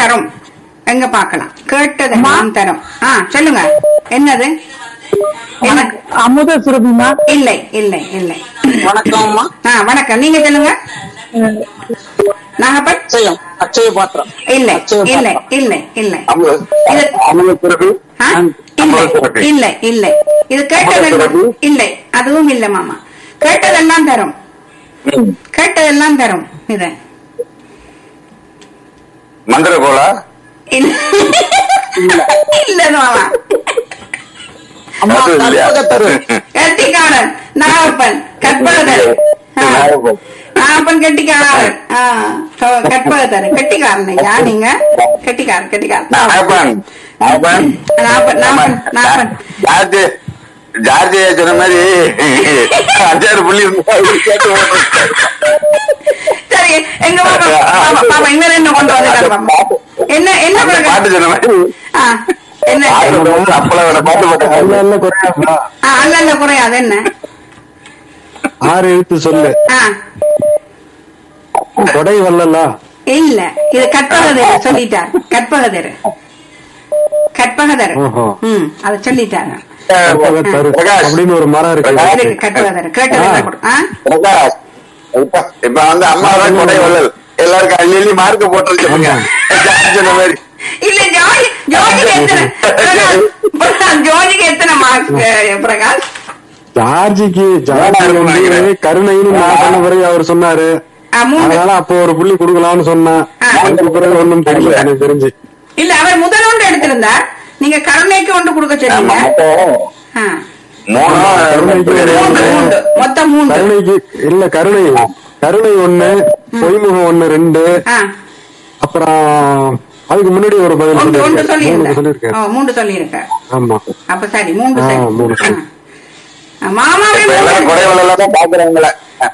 தரும் எங்க பார்க்கலாம் கேட்டதெல்லாம் தரும் ஆ சொல்லுங்க என்னது என்ன அமுத சுரபிமா இல்லை இல்லை இல்லை வணக்கம்மா ஆ வணக்கம் நீங்க சொல்லுங்க நாகப்பன் அச்சயம் அச்சய பாத்திரம் இல்லை அச்சய இல்லை பாத்திரம். இல்லை இல்லை அமுத இது- அமுத பிறகு ஆ? இல்லை இல்லை இல்லை இது கேட்டதெல்லாம் இல்லை அதுவும் இல்லை மாமா கேட்டதெல்லாம் தரும் கேட்டதெல்லாம் தரும் இது மந்திர கோலா இல்ல இல்ல மாமா அம்மா அது இல்லையா? கற்பகத்தரு கெட்டிக்காரன் நாகப்பன் கற்பகதர் ஆ. நாகப்பன். நாகப்பன் கெட்டிக்காரன் ஆ, கோ- கற்பகதர் கெட்டிக்காரன் ஐயா நீங்க கெட்டிக்காரன் கெட்டிக்காரன் நாகப்பன் நாகப்பன் நாகப்பன் நாகப்பன் நாகப்பன் ஜார்ஜ் ஜார்ஜ் சொன்ன மாதிரி அஞ்சாறு புள்ளி இருந்தா கேட்டு போட்டுருக்காரு. சரி எங்க பாப்பா பாப்பா பாப்பா இங்க என்ன கொண்டு வந்துட்டாரு பாப்பா என்ன என்ன அந்த பிறகு? பாட்டு சொன்ன மாதிரி ஆ, என்ன ஆயிரம் ரூபாய் அப்பளம் வேற பாட்டு போட்டாங்க அல்ல குறையாதா ஆ, அல்ல அல்ல குறையாது என்ன ஆறு எழுத்து சொல்லு ஆ கொடை வல்லல இல்ல இது கற்பகதர் சொல்லிட்டார் கற்பகதர் கற்பகதர் ஓஹோ. ம் அதை சொல்லிட்டாங்க தரு பிரகாஷ். அப்படின்னு ஒரு மரம் இருக்கு இருக்கு கற்பகதர் கேட்டதெல்லாம் கொடு. ஆ? பிரகாஷ் இப்ப இப்ப வந்து அம்மா தான் கொடை வள்ளல் எல்லாருக்கும் அள்ளி அள்ளி மார்க் போட்டுருக்காங்க ஜார்ஜ் சொன்ன மாதிரி இல்ல ஜோதி ஜோதிக்கு எத்தனை பிரகாஷ், பிரகாஷ், ஜோதிக்கு எத்தனை மார்க் பிரகாஷ் ஜார்ஜிக்கு ஜார்ஜி வேணாம் வந்து நினைக்கிறேன். கருணைன்னு நான் சொன்ன பிறகு அவர் சொன்னாரு ஆ, மூணு அதனால அப்போ ஒரு புள்ளி கொடுக்கலாம்னு சொன்னேன் ஆ. அதுக்கு பிறகு ஒண்ணும் தெரியல எனக்கு தெரிஞ்சு இல்ல அவர் முதல் ஒன்று எடுத்திருந்தார் நீங்க கருணைக்கு ஒன்று கொடுக்க சொன்னீங்க ஆ. மூணு மூன்று மூன்று மொத்தம் மூன்று கருணைக்கு இல்ல கருணை கருணை ஒண்ணு பொய்முகம் ஒண்ணு ரெண்டு ஆ. அப்புறம் அதுக்கு முன்னாடி ஒரு பதில் ஒன்று ஒன்று சொல்லியிருக்கேன் மூணு சொல்லியிருந்தேன் சொல்லியிருக்கேன் ஓ, மூன்று சொல்லியிருக்கேன் ஆமா அப்ப சரி மூன்று ஆ, சரி மூன்று சரி. ஆ. மாமாவே இப்ப எல்லாரும் கொடை மூன்று வள்ளல தான் பாக்குறாங்களே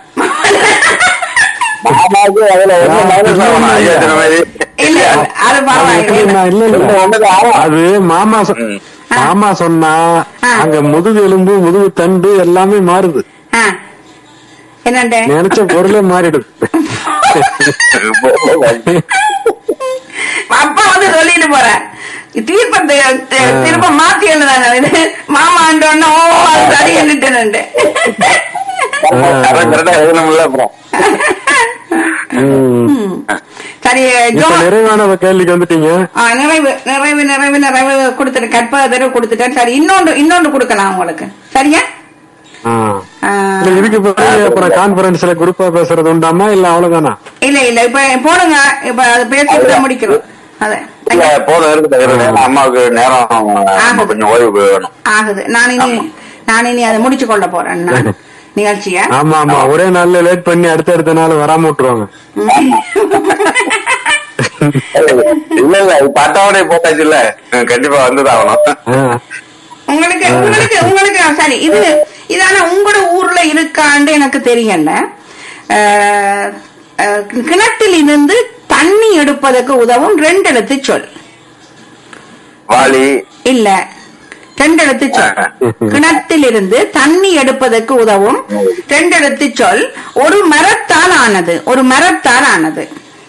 மாமாவுக்கு அதுல ஒண்ணு மைனஸ் ஆகணும் ஐயா சொன்ன மாதிரி இல்ல அது அது பரவாயில்ல எப்படின்னா, இல்ல இல்ல ஒண்ணு ஒண்ணுதான் ஆகும். அது மாமா சொ- ம். மாமா சொன்னா ஆ. அங்க முதுகு எலும்பு முதுகு தண்டு எல்லாமே மாறுது ஆ. என்னண்டு நினைச்ச பொருளே மாறிடுது அப்பா வந்து சொல்லிட்டு போற தீர்ப்பத்தை தி- திரும்ப மாத்தி எழுதாங்க இது மாமா ஓ அது சரி என்னட்டு கரெக்ட் கரெக்டா எழுதணும்ல அப்புறம் ம். சரி ஜோ இப்ப நிறைவான கேள்விக்கு வந்துட்டீங்க ஆ, நிறைவு நிறைவு நிறைவு நிறைவு கொடுத்துட்டு கற்பக தடவை கொடுத்துட்டேன் சரி இன்னொன்று இன்னொன்று கொடுக்கலாம் உங்களுக்கு சரியா ஆ. ஆ, இல்ல இதுக்கு பிறகு அப்புறம் கான்பரன்ஸ்ல குரூப்பா பேசுறது உண்டாமா இல்ல அவ்வளவுதானா இல்ல இல்ல இப்ப போடுங்க இப்ப அது பேசிட்டு முடிக்கிறோம் அத இல்ல போதும் இருக்குது இருக்குது. அம்மாவுக்கு நேரம் நம்ம கொஞ்சம் ஓய்வு வேணும் ஆகுது நான் இனி நான் இனி அதை முடிச்சு கொள்ள போறேன் நான் நிகழ்ச்சிய ஆமா ஆமா ஒரே நாள்ல லேட் பண்ணி அடுத்த அடுத்த நாள் வராம விட்டுருவாங்க இல்ல இல்ல இப்ப அட்டவணை போட்டாச்சு இல்ல கண்டிப்பா வந்துதான் ஆகணும் ஆ. உங்களுக்கு உங்களுக்கு உங்களுக்கு சரி இது இதான உங்களோட ஊர்ல இருக்கான்னு எனக்கு தெரியல அஹ், அஹ், கிணற்றில் இருந்து தண்ணி எடுப்பதற்கு உதவும் ரெண்டு எழுத்து சொல் வாலி இல்ல ரெண்டு எழுத்து சொல் கிணத்தில் இருந்து தண்ணி எடுப்பதற்கு உதவும் ரெண்டு எழுத்து சொல் ஒரு மரத்தால் ஆனது ஒரு மரத்தால் ஆனது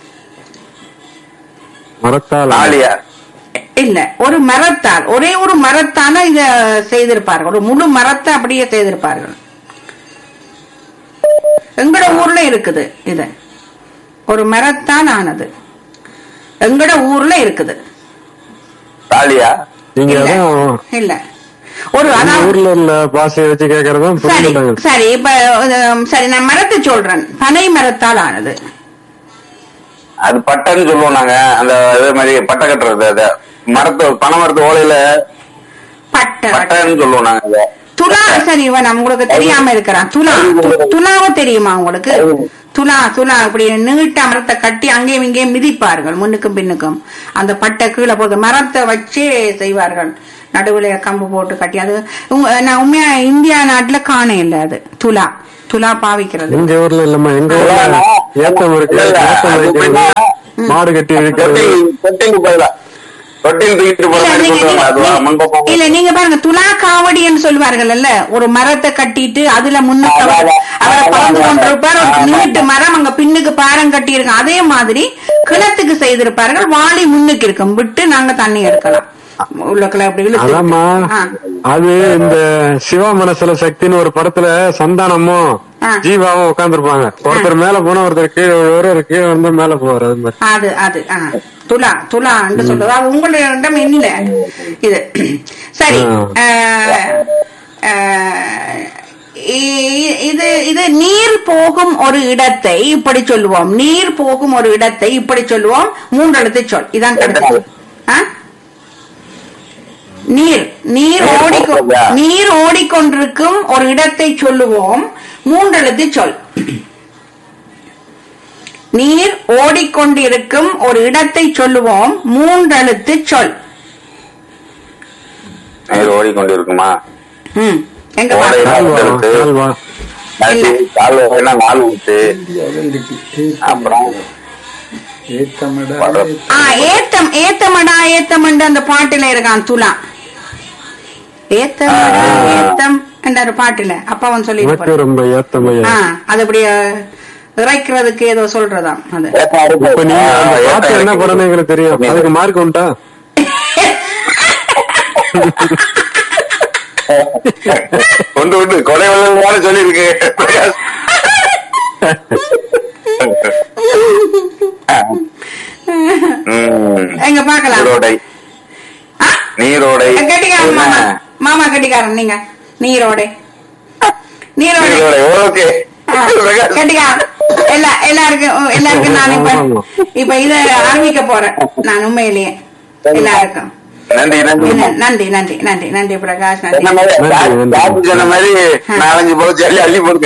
மரத்தால் ஆலியா இல்ல ஒரு மரத்தால் ஒரே ஒரு மரத்தால இத செய்திருப்பார்கள் ஒரு முழு மரத்தை அப்படியே செய்திருப்பார்கள் எங்கட ஊர்ல இருக்குது இது ஒரு மரத்தால் ஆனது எங்கட ஊர்ல இருக்குது தாலியா நீங்க இல்ல அதான் இல்ல ஒரு நம்ம அதாவது ஊர்ல உள்ள பாஷையை வச்சு கேக்குறதும் சரி புரியல சரி இப்ப அஹ், சரி நான் மரத்தை சொல்றேன் பனை மரத்தால் ஆனது அது பட்டைன்னு சொல்லுவோம் நாங்க அந்த இதே மாதிரி பட்டை கட்டுறது அது மரத்து பனை மரத்து ஓலையில பட்டை பட்டைன்னு சொல்லுவோம் நாங்க அதை. துலா சரி இவன் உங்களுக்கு தெரியாம இருக்கிறான் துலா து- துலாவ தெரியுமா உங்களுக்கு துலா துலா இப்படி நீட்ட மரத்தை கட்டி அங்கேயும் இங்கேயும் மிதிப்பார்கள் முன்னுக்கும் பின்னுக்கும் அந்த பட்டை கீழே போட்டு மரத்தை வச்சே செய்வார்கள் நடுவுல கம்பு போட்டு கட்டி அது உங்க- நான் உண்மையா இந்தியா நாட்டுல காண இல்ல அது துலா துலா பாவிக்கிறது எங்க ஊர்ல இல்லம்மா எங்க ஊர்ல ஏத்தம் இருக்கு இல்ல, இல்ல, ஏத்தம் அது வைக்கிறது எப்படின்னா, மாடு கட்டி வைக்கிறது தொட்டில் தொட்டிலுக்கு பதிலா தொட்டில் தூக்கிட்டு போற இல்ல, மாதிரி நீங்க- சொல்றாங்க அதுவா நீங்க- முன்பக்கம் இல்ல நீங்க பாருங்க துலா காவடின்னு சொல்வார்கள் ஒரு மரத்தை கட்டிட்டு அதுல முன்னுக்கு அவர் அவரை பறந்து கொண்டிருப்பார் ஒரு நீட்டு மரம் அங்க பின்னுக்கு பாரம் கட்டி இருக்கும் அதே மாதிரி கிணத்துக்கு செய்திருப்பார்கள் வாளி முன்னுக்கு இருக்கும் விட்டு நாங்க தண்ணி எடுக்கலாம் உள்ளக்குள்ள அப்படி இழுத்து அதாம்மா ஆ. அது இந்த சிவா மனசுல சக்தின்னு ஒரு படத்துல சந்தானமும் ஆ. ஜீவாவும் உட்காந்துருப்பாங்க ஒருத்தர் மேல போனா ஒருத்தர் கீழே விழுவாரு ஒரு கீழே வந்து மேல போவாரு அது மாதிரி அது அது ஆ, துலா துலா என்று சொல்றது அது உங்களிடம் இல்ல இது சரி ஆ. ஆ, ஆ, இ- இது இது நீர் போகும் ஒரு இடத்தை இப்படி சொல்லுவோம் நீர் போகும் ஒரு இடத்தை இப்படி சொல்லுவோம் மூன்றெழுத்து சொல் இதான் கருத்து ஆ? நீர் நீர் நீர் ஓடிக்கொ போகுதா? நீர் ஓடிக்கொண்டிருக்கும் ஒரு இடத்தை சொல்லுவோம் மூன்றெழுத்து சொல் நீர் ஓடிக்கொண்டிருக்கும் ஒரு இடத்தை சொல்லுவோம் மூன்றெழுத்து சொல் நீர் ஓடிக்கொண்டிருக்குமா ம் எங்க ஓடை. பாருங்க கால்வா கால்வா இல்ல. கால் வேணா நாலு ஊத்து அப்புறம் ஆ ஏத்தம் ஏத்தமடா ஏத்தமண்டு அந்த பாட்டுல இருக்கான் துலா ஏத்தமடா ஏத்தம் என்ற ஒரு பாட்டுல அப்பா அவன் சொல்லி எனக்கு ரொம்ப ஏத்தமையா ஆ அது அப்படி அஹ், இறைக்கிறதுக்கு ஏதோ சொல்றதாம் அது ஏத்தம் இருக்கு. இப்ப நீங்க அந்த ஆ, பாட்டு ஏத்தம் என்ன இருக்கு. படம்னு எங்களுக்கு தெரியும் அதுக்கு மார்க் உண்டா உண்டு உண்டு கொலை வள்ளல் சொல்லியிருக்கு ம். எங்க பாக்கலாம் நீரோடை ஆ? நீரோடை கட்டிக்காரன் மாமா என்ன? மாமா கட்டிக்காரன் நீங்க நீரோடை நீரோடை நீரோடை ஓகே ஆ, கட்டிக்காரன் எல்லா எல்லாருக்கும் எல்லாருக்கும் நான் இப்ப ஆமா. இப்ப இத ஆரம்பிக்க போறேன் நான் உண்மையிலேயே எல்லாருக்கும் நன்றி நன்றி நன்றி நன்றி நன்றி நன்றி நன்றி பிரகாஷ் சொன்ன நன்றி மாதிரி நன்றி, ஜா- நன்றி. ஜாதி சொன்ன மாதிரி நாலஞ்சு போச்சு அள்ளி அள்ளி போடுங்க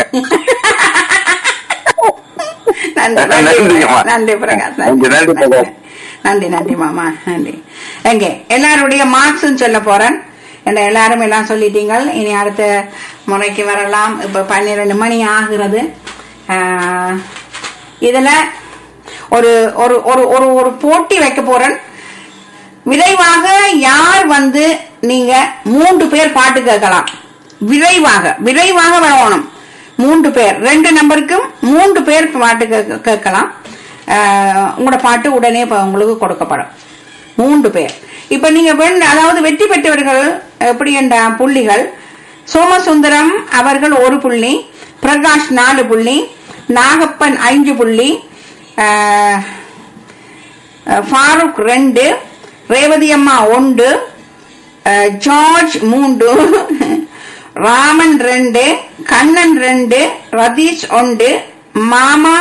நன்றி நன்றிங்கம்மா. நன்றி நன்றி பிரகாஷ் நன்றி, நன்றி பிரகாஷ். நன்றி நன்றி மாமா நன்றி எங்கே எல்லாருடைய மார்க்ஸ் சொல்ல போறேன் என்ன எல்லாரும் எல்லாம் சொல்லிட்டீங்க இனி அடுத்த முறைக்கு வரலாம் இப்ப பன்னிரெண்டு மணி ஆகிறது ஆஹ், இதுல ஒரு ஒரு ஒரு ஒரு ஒரு போட்டி வைக்க போறேன் விரைவாக யார் வந்து நீங்க மூன்று பேர் பாட்டு கேட்கலாம் விரைவாக விரைவாக வரணும் மூன்று பேர் ரெண்டு நம்பருக்கும் மூன்று பேர் பாட்டு கேட்க- கேட்கலாம் ஆஹ், உங்களோட பாட்டு உடனே இப்ப உங்களுக்கு கொடுக்கப்படும் மூன்று பேர் இப்ப நீங்க வெண் அதாவது வெற்றி பெற்றவர்கள் எப்படி என்ற புள்ளிகள் சோமசுந்தரம் அவர்கள் ஒரு புள்ளி பிரகாஷ் நாலு புள்ளி நாகப்பன் ஐந்து புள்ளி ஆஹ், ஃபாரூக் ரெண்டு ரேவதி அம்மா ஒன்று அஹ், ஜார்ஜ் மூன்று ராமன் ரெண்டு கண்ணன் ரெண்டு ரதீஷ் ஒன்று மாமா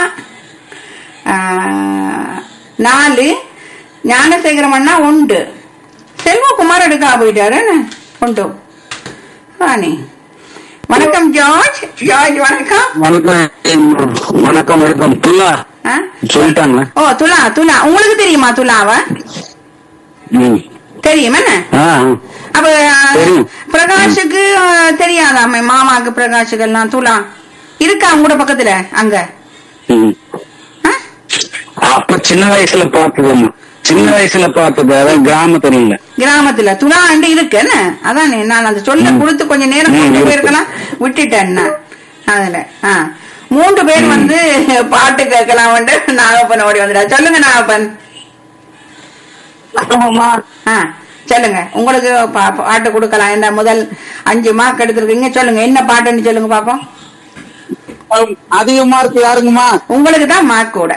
அஹ், நாலு ஞானசேகரம் அண்ணா உண்டு செல்வகுமார் எடுக்கா போயிட்டாரு என்ன? உண்டு ராணி வணக்கம் ஜார்ஜ் ஜார்ஜ் வணக்கம் வணக்கம் வணக்கம் வணக்கம் துல்லா ஆ? சொல்லிட்டாங்க ஓ துலா துலா உங்களுக்கு தெரியுமா துலாவ ம் தெரியும் என்ன ஆ அப்ப அஹ், தெரியும். பிரகாஷுக்கு அஹ், தெரியாதாமே மாமாக்கு பிரகாஷுக்கு எல்லாம் துலா இருக்கா உங்களோட பக்கத்துல அங்க ம் ஆ? அப்ப சின்ன வயசுல பார்த்ததம்மா சின்ன வயசுல பார்த்தது அதான் கிராமத்துல இல்ல கிராமத்துல துலா அண்டு இருக்கு என்ன அதானே நான் அந்த சொல்ல கொடுத்து கொஞ்ச நேரம் ம், கொண்டு இருக்கு. போயிருக்கலாம் விட்டுட்டேன் நான். அதுல ஆ மூன்று பேர் வந்து பாட்டு கேட்கலாம் வந்து நாகப்பன் ஓடி வந்துடா சொல்லுங்க நாகப்பன் ஆ சொல்லுங்க உங்களுக்கு பா- பாட்டு கொடுக்கலாம் இந்த முதல் அஞ்சு மார்க் எடுத்திருக்கீங்க சொல்லுங்க என்ன பாட்டுன்னு சொல்லுங்க பாப்போம் அதிக மார்க் யாருங்கம்மா உங்களுக்கு தான் மார்க் கூட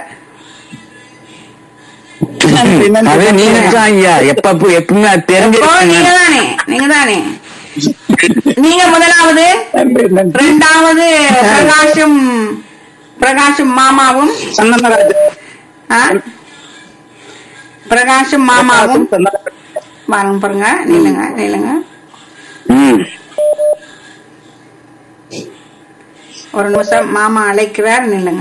அதே நீங்க தான் ஐயா எப்ப எப்பவுமே தெரிஞ்சு இப்போ நீங்க தானே நீங்க தானே நீங்க முதலாவது ரெண்டாவது பிரகாஷும் பிரகாஷும் மாமாவும் ஆ? பிரகாஷும் மாமாவும் பாருங்க பாருங்க நில்லுங்க நில்லுங்க ம் ஒரு நிமிஷம் மாமா அழைக்கிறார் நில்லுங்க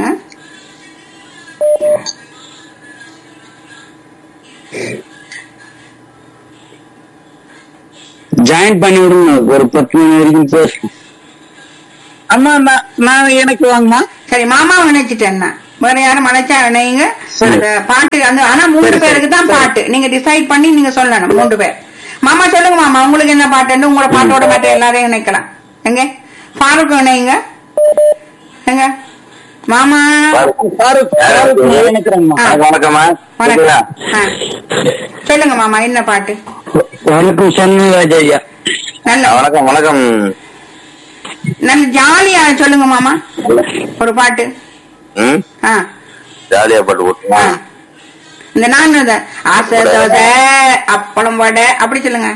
ஜாயின் பண்ணி விடுங்க ஒரு பத்து மணி வரைக்கும் பேச அம்மா நான் நான் எனக்கு வாங்கம்மா சரி மாமாவை நினைச்சிட்டேன் நான். வேற யாரும் அழைச்சா இணையுங்க அந்த பாட்டு அந்த ஆனா மூன்று பேருக்கு தான் பாட்டு நீங்க டிசைட் பண்ணி நீங்க சொல்லணும் மூன்று பேர் மாமா சொல்லுங்க மாமா உங்களுக்கு என்ன பாட்டுன்னு உங்களோட பாட்டோட பாட்டு எல்லாரையும் இணைக்கலாம் எங்க ஃபாரூக் இணையுங்க எங்க மாமா பாருக், பாருக் நான் நினைக்கிறேங்கம்மா. ஆ. வணக்கம்மா வணக்கம் ஆ. சொல்லுங்க மாமா என்ன பாட்டு வணக்கம் சண்முகராஜ் ஐயா நல்ல வணக்கம் வணக்கம் நல்ல ஜாலியா சொல்லுங்க மாமா ஒரு பாட்டு ம் ஆ ஜாலியா பாட்டு ஆ. போட்டுமா இந்த நான் இந்த ஆசை தோசை அப்பளம் வடை அப்படி சொல்லுங்க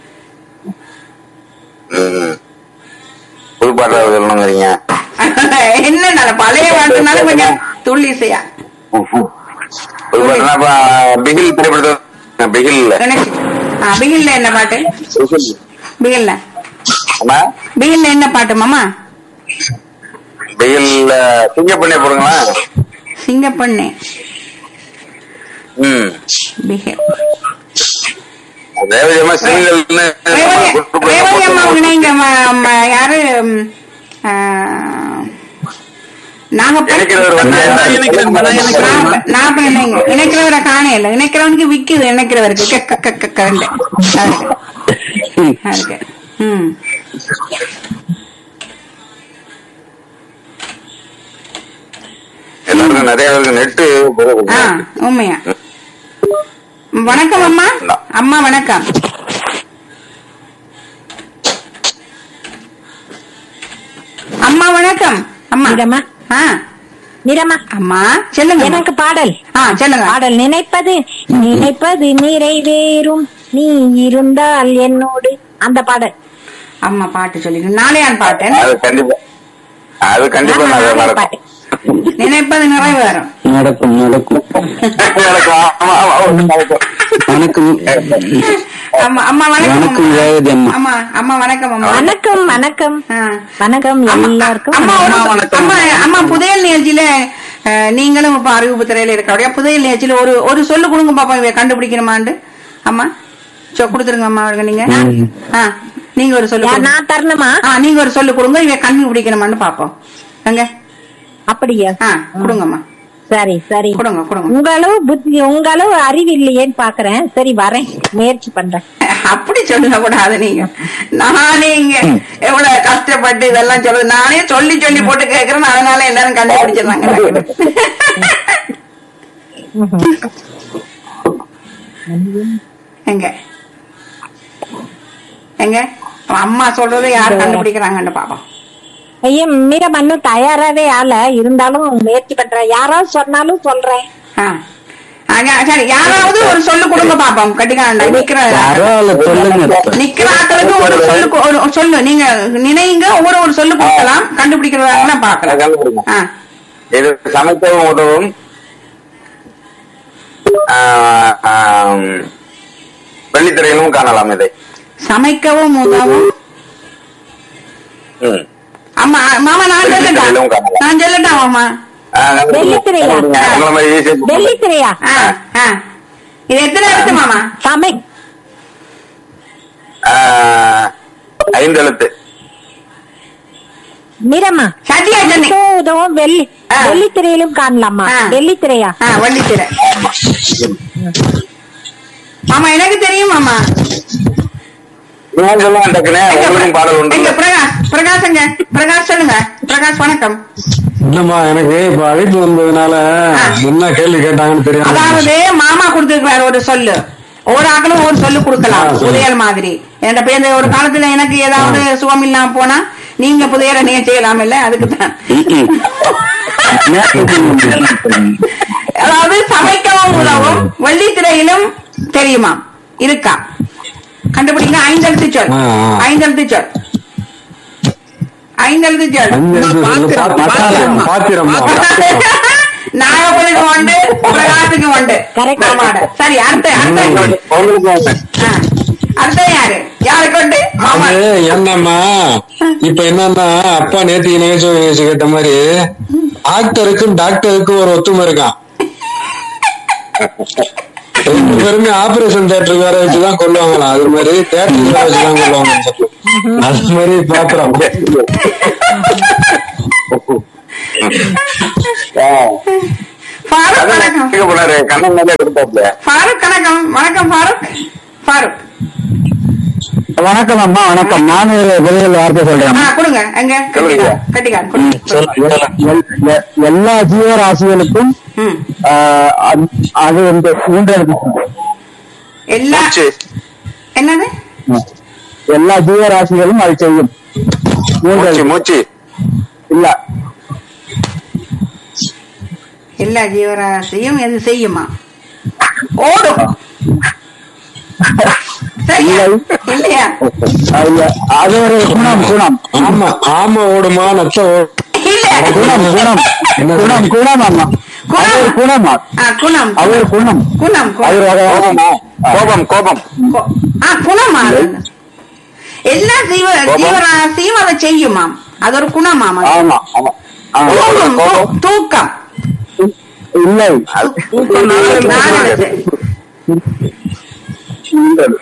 ம் புது பாட்டா சொல்லணுங்கிறீங்க என்ன நல்ல பழைய பாட்டுனால கொஞ்சம் துள்ளி செய்யா புது பாட்டுனா இப்ப பிகில் திரைப்படத்தை பிகில் நினைச்சு ஆ பிகில்ல என்ன பாட்டு பிகில்ல அம்மா பிகில்ல என்ன பாட்டு மாமா பிகில் சிங்க பண்ணி போடுங்களா சிங்கப்பண்ணு ம் பிகில் ரேவதி அம்மா சிங்கல்னு ரேவதி ரேவதி அம்மா இணைங்க ம- ம- யாரு ம், ஆ, நாங்க ப- இணைக்கிறவர் வந்து நான் இணைக்கிறேன், நான் இணைக்கிறேன். நான் ப- நான் இப்ப இணைங்க இணைக்கிறவரை காணையில இணைக்கிறவனுக்கு விக்குது இணைக்கிறவருக்கு க- க- க- க- கண்டு. அதுக்கு. அதுக்கு. ம் எல்லாருக்கும் நிறைய பேருக்கு நெட்டு ஆ உண்மையா வணக்கம் அம்மா அம்மா வணக்கம் அம்மா வணக்கம் அம்மா நிறமா ஆ நிறமா அம்மா சொல்லுங்க எனக்கு பாடல் ஆ சொல்லுங்க பாடல் நினைப்பது நினைப்பது நிறைவேறும் நீ இருந்தால் என்னோடு அந்த பாடல் அம்மா பாட்டு சொல்லிடு நாளையான் பாட்டு அது கண்டிப்பா அது கண்டிப்பா ஆமா, நான் நானே நடக்கும் பாட்டு நினைப்பது நிறைவேறும் நடக்கும் நடக்கும் நடக்கும். ஆமா, ஆமா, ஆமா, நடக்கும். வணக்கம் அம்மா அம்மா வணக்கம் வணக்கம் ரேவதி அம்மா. அம்மா அம்மா வணக்கம் அம்மா வணக்கம் வணக்கம் ஆ. வணக்கம் அம்மா, எல்லாருக்கும் அம்மா ஒரு வணக்கம். அம்மா அம்மா புதையல் நிகழ்ச்சியில அஹ், நீங்களும் இப்ப அறிவிப்பு திரையில இருக்கிற புதையல் நிகழ்ச்சியில ஒரு ஒரு சொல்லு கொடுங்க பாப்பா இவ கண்டுபிடிக்கணுமாண்டு அம்மா சோ கொடுத்துருங்க அம்மா அவருக்கு நீங்க ஆ நீங்க ஒரு சொல்லு யார் கொடுங்க. நான் தரணுமா ஆ நீங்க ஒரு சொல்லு கொடுங்க இவ கண்டுபிடிக்கணுமான்னு பாப்போம் எங்க அப்படியா ஆ கொடுங்கம்மா சரி சரி கொடுங்க கொடுங்க உங்களவு புத்தி உங்களவு அறிவு இல்லையேன்னு பாக்குறேன் சரி வரேன் முயற்சி பண்றேன் அப்படி சொல்ல கூடாது நீங்க நானே இங்க எவ்வளவு கஷ்டப்பட்டு இதெல்லாம் சொல்லுது நானே சொல்லி சொல்லி போட்டு கேக்குறேன் அதனால எல்லாரும் கண்டுபிடிச்சிருந்தாங்க எங்க எங்க அவன் அம்மா சொல்றது யார் கண்டுபிடிக்கிறாங்கன்னு பாப்போம் ஐயா மீரம் இன்னும் தயாராவே ஆல இருந்தாலும் முயற்சி பண்றேன் யாராவது சொன்னாலும் சொல்றேன் ஆ. ஆ, சரி யாராவது ஒரு சொல்லு கொடுங்க பாப்போம் கட்டிக்காண்ட நிக்கிற பரவாயில்ல சொல்லுங்க நிக்கிற ஆட்களுக்கு ஒரு சொல்லு கொ- ஒரு சொல்லு நீங்க நினைங்க ஒவ்வொரு ஒரு சொல்லு கொடுக்கலாம் கண்டுபிடிக்கிறதா நான் பாக்கலாம் கண்டுபிடிக்கும் ஆ இது சமைக்கவும் உதவும் ஆ, ஆம், வெள்ளித்திரையிலும் காணலாம் இதை சமைக்கவும் உதவும் ம். ஆமா மாமா நான் சொல்லட்டா வெள்ளித்திரையிலும் காணலாம். நான் சொல்லட்டா மாமா ஆ, கண்டுபிடிங்க. வெள்ளித்திரையா? கண்டுபிடிங்க. உங்களை மாதிரி easy ஆ வெள்ளி திரையா ஆ, ஆ. இது எத்தனை எழுத்து மாமா சமை ஆ, ஐந்து எழுத்து மீரம்மா சத்தியா சொன்னேன் எப்போதும் வெள்ளி ஆ. வெள்ளித்திரையிலும் காணலாமா ஆ. வெள்ளித்திரையா ஆ வள்ளித்திரை மாமா எனக்கு தெரியும் மாமா நான் சொல்லுவேன் டக்குனே உங்களுக்கும் பாடல் உண்டு எங்க பிரகாஷ் பிரகாஷ்ங்க பிரகாஷ் சொல்லுங்க பிரகாஷ் வணக்கம் இல்லம்மா எனக்கு இப்ப அழைப்பு வந்ததுனால என்ன கேள்வி கேட்டாங்கன்னு தெரியாது அதாவது மாமா கொடுத்திருக்கிறாரு ஒரு சொல்லு ஒவ்வொரு ஆக்களும் ஒரு சொல்லு கொடுக்கலாம் ஆ, சொல்லு. புதையல் மாதிரி என்கிட்ட பேருந்து ஒரு காலத்துல எனக்கு ஏதாவது சுகம் இல்லாம போனா நீங்க புதையல நீங்க செய்யலாம் இல்ல அதுக்கு தான் அதாவது சமைக்கவும் உதவும் வெள்ளித்திரையிலும் தெரியுமா இருக்கா கண்டுபிடிங்க ஐந்தெழுத்து சொல் ஆ, ஆ. ஐந்தெழுத்து சொல் ஐந்தெழுத்து சொல் அஞ்சு எழுத்து சொல்லு. பாத்திரம், பாத்திரம் நாகப்பனுக்கு உண்டு பிரகாசுக்கு உண்டு Correct. மாமாட சரி அடுத்த அடுத்த உங்களுக்கு உண்டு. ஆ. அடுத்த யாரு யாருக்கு உண்டு மாமா அது என்னம்மா இப்ப என்னன்னா அப்பா நேத்து நிகழ்ச்சி நிகழ்ச்சி கேட்ட மாதிரி ஆக்டருக்கும் டாக்டருக்கும் ஒரு ஒத்துமை இருக்கான் ரெண்டு பேருமே ஆபரேஷன் தியேட்டருக்கு வேற வச்சுதான் கொள்ளுவாங்களாம் அது மாதிரி தியேட்டருக்கு வேற வச்சுதான் கொள்ளுவாங்க அது மாதிரி பாத்திரம் ஆ. ஃபாரூக் அதான் வணக்கம் கேட்க போனாரு கண்ணன் மேலே கொடுத்தாப்ல ஃபாரூக் வணக்கம் வணக்கம் ஃபாரூக் ஃபாரூக் வணக்கம் அம்மா வணக்கம் நான் ஒரு விரைவில் வார்த்தை சொல்றேன் ஆ கொடுங்க எங்க சொல்லுங்க. கட்டிக்கார் கொடுங்க எல்- எல்- எல்லா ஜீவராசிகளுக்கும் ம் ஆஹ், அது- அது வந்து மூன்றாவது எல்லா மூச்சு என்னது எல்லா ஜீவராசிகளும் அது செய்யும் மூச்சு மூன்றாவது மூச்சு இல்ல எல்லா ஜீவராசியும் எது செய்யுமா ஓடும் சரியா? இல்லையா அது அது ஒரு குணம் குணம் ஆமா ஆமா ஓடுமா நச்ச ஓடும் இல்ல குணம் குணம் குணம் குணம் அம்மா அது ஒரு குணமா ஆ, குணம் அது ஒரு குணம் குணம் அது ஒரு குணம். வகையான கோபம் கோபம் கொ- ஆ குணமா அது? எல்லா ஜீவ ஜீவராசியும் அதை செய்யுமாம் அது ஒரு குணமாம் அது. ஆமா ஆமா ஆமா. தூக்கம் தூ- தூக்கம் இல்லை தூக்கம் நாலெழுத்து. மூன்றாவது.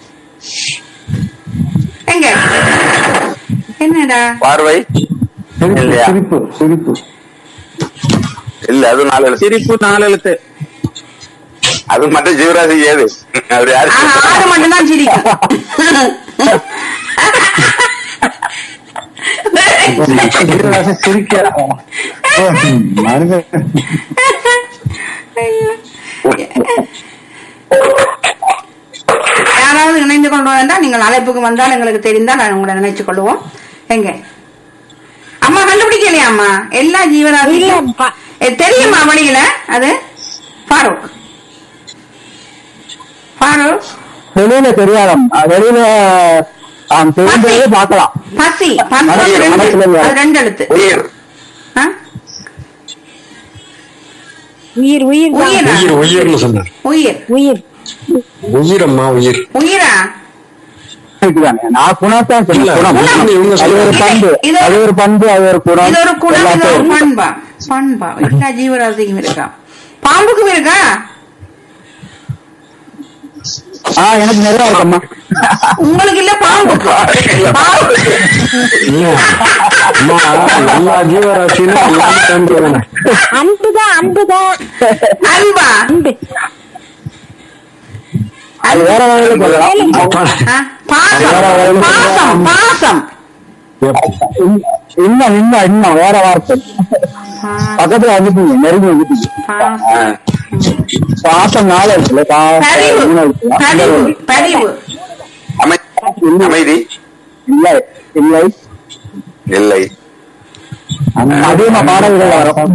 எங்க என்னடா பார்வை இல்லையா சிரிப்பு சிரிப்பு இல்ல அது நாலு எழுத்து. சிரிப்பு நாலு எழுத்து அது மட்டும் ஜீவராசி ஏது அப்படி யாரு ஆ, ஆறு மட்டும்தான் சிரிக்கும் சிரிக்க மனித யாராவது இணைந்து கொண்டு வந்தால் நீங்கள் அழைப்புக்கு வந்தால் எங்களுக்கு தெரிந்தால் நான் உங்களை நினைச்சுக் கொள்வோம் எங்க அம்மா கண்டுபிடிக்கலையா அம்மா எல்லா ஜீவராசியும் இல்லப்பா. ஏ, தெரியுமா வழியில அது ஃபாரூக் ஃபாரூக் வெளியில தெரியாதம் வெளியில ஆம், தெரிந்ததே பார்க்கலாம் பசி பசி மனசுல- ரெண்டு மனசுல இல்ல. அது ரெண்டு எழுத்து உயிர் ஆ? உயிர் உயிர் தான். உயிரா உயிர் உயிர்னு சொன்னார் உயிர் உயிர் உயிரம்மா உயிர் உயிரா இருக்குதானே நான் குணத்தான் இல்ல, சொன்னேன் குணம் குணம் இவங்க அது ஒரு சொல்றாங்க. பண்பு இது- அது ஒரு பண்பு அது ஒரு குணம் இது ஒரு குணம் இது ஒரு எல்லாத்தையும் பண்பா பண்பா எல்லா ஜீவராசிக்கும் இருக்கா பாம்புக்கும் இருக்கா ஆ எனக்கு நிறைய இருக்கம்மா உங்களுக்கு இல்ல பாம்புக்கு பாம்பு இல்ல அம்மா எல்லா ஜீவராசியும் எல்லாமே சேர்ந்துருவாங்க. அன்புதான் அன்புதான் அன்பா அன்பு அது வேற வகையில சொல்லலாம் ஆ? பாசம் பாசம் பாசம் இன்னும் இன்னும் இன்னும் வேற வார்த்தை பக்கத்துல வந்துட்டீங்க நெருங்கி வந்துட்டீங்க பாசம். பாசம் நாலு இருக்குல்ல பா- பரிவு மூணு இருக்கு. பரிவு பரிவு அமை- அமைதி இல்லை இல்லை இல்லை அதிகமா பாடல்கள் வரும்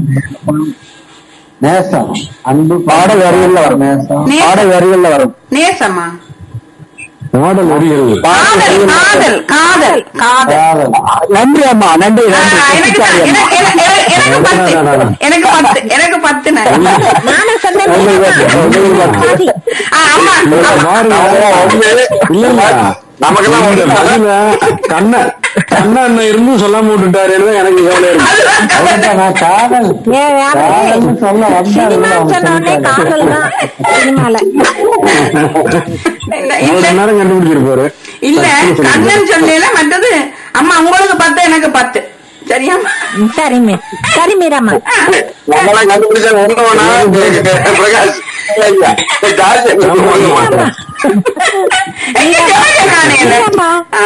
நேசம் அன்பு பாடல் வரிகள்ல வரும் நேசம் நேசம். பாடல் வரிகள்ல வரும் நேசமா பாடல் வரிகள் காதல் காதல் காதல் காதல் நன்றி அம்மா நன்றி ஆ, நன்றி எனக்கு தான், எனக்கு- எனக்கு- எனக்கு- எனக்கு பத்து எனக்கு பத்து எனக்கு பத்து நான். நானும் சொன்னேன் ஆதி. ஆ, அம்மா அம்மா. இல்ல இல்ல நமக்கெல்லாம் இந்த ஒண்ணு பதில கண்ண கண்ண அண்ணன் இருந்து சொல்லாம விட்டுட்டாருன்னு எனக்கு வேலை இருக்கு நான் காதல் ஏன் யாரு? காதல்னு சொல்ல வந்தா சினிமா அவங்க சொன்ன உடனே காதல் தான் சினிமால இல்ல, ஒரு இல்ல மணி நேரம் கண்டுபிடிச்சிருப்பாரு இல்ல கண்ணன் சொல்லல மற்றது அம்மா உங்களுக்கு பத்து எனக்கு பத்து சரியா சரி மீ- சரி மீராமா நம்மளாம் கண்டுபிடிச்சா ஒண்ணு வேணா பிரகாஷ் ஐயா, ஜார்ஜ் ஒண்ணு வேணா. எங்க ஜோதியா நானே இல்ல. மீராமா ஆ,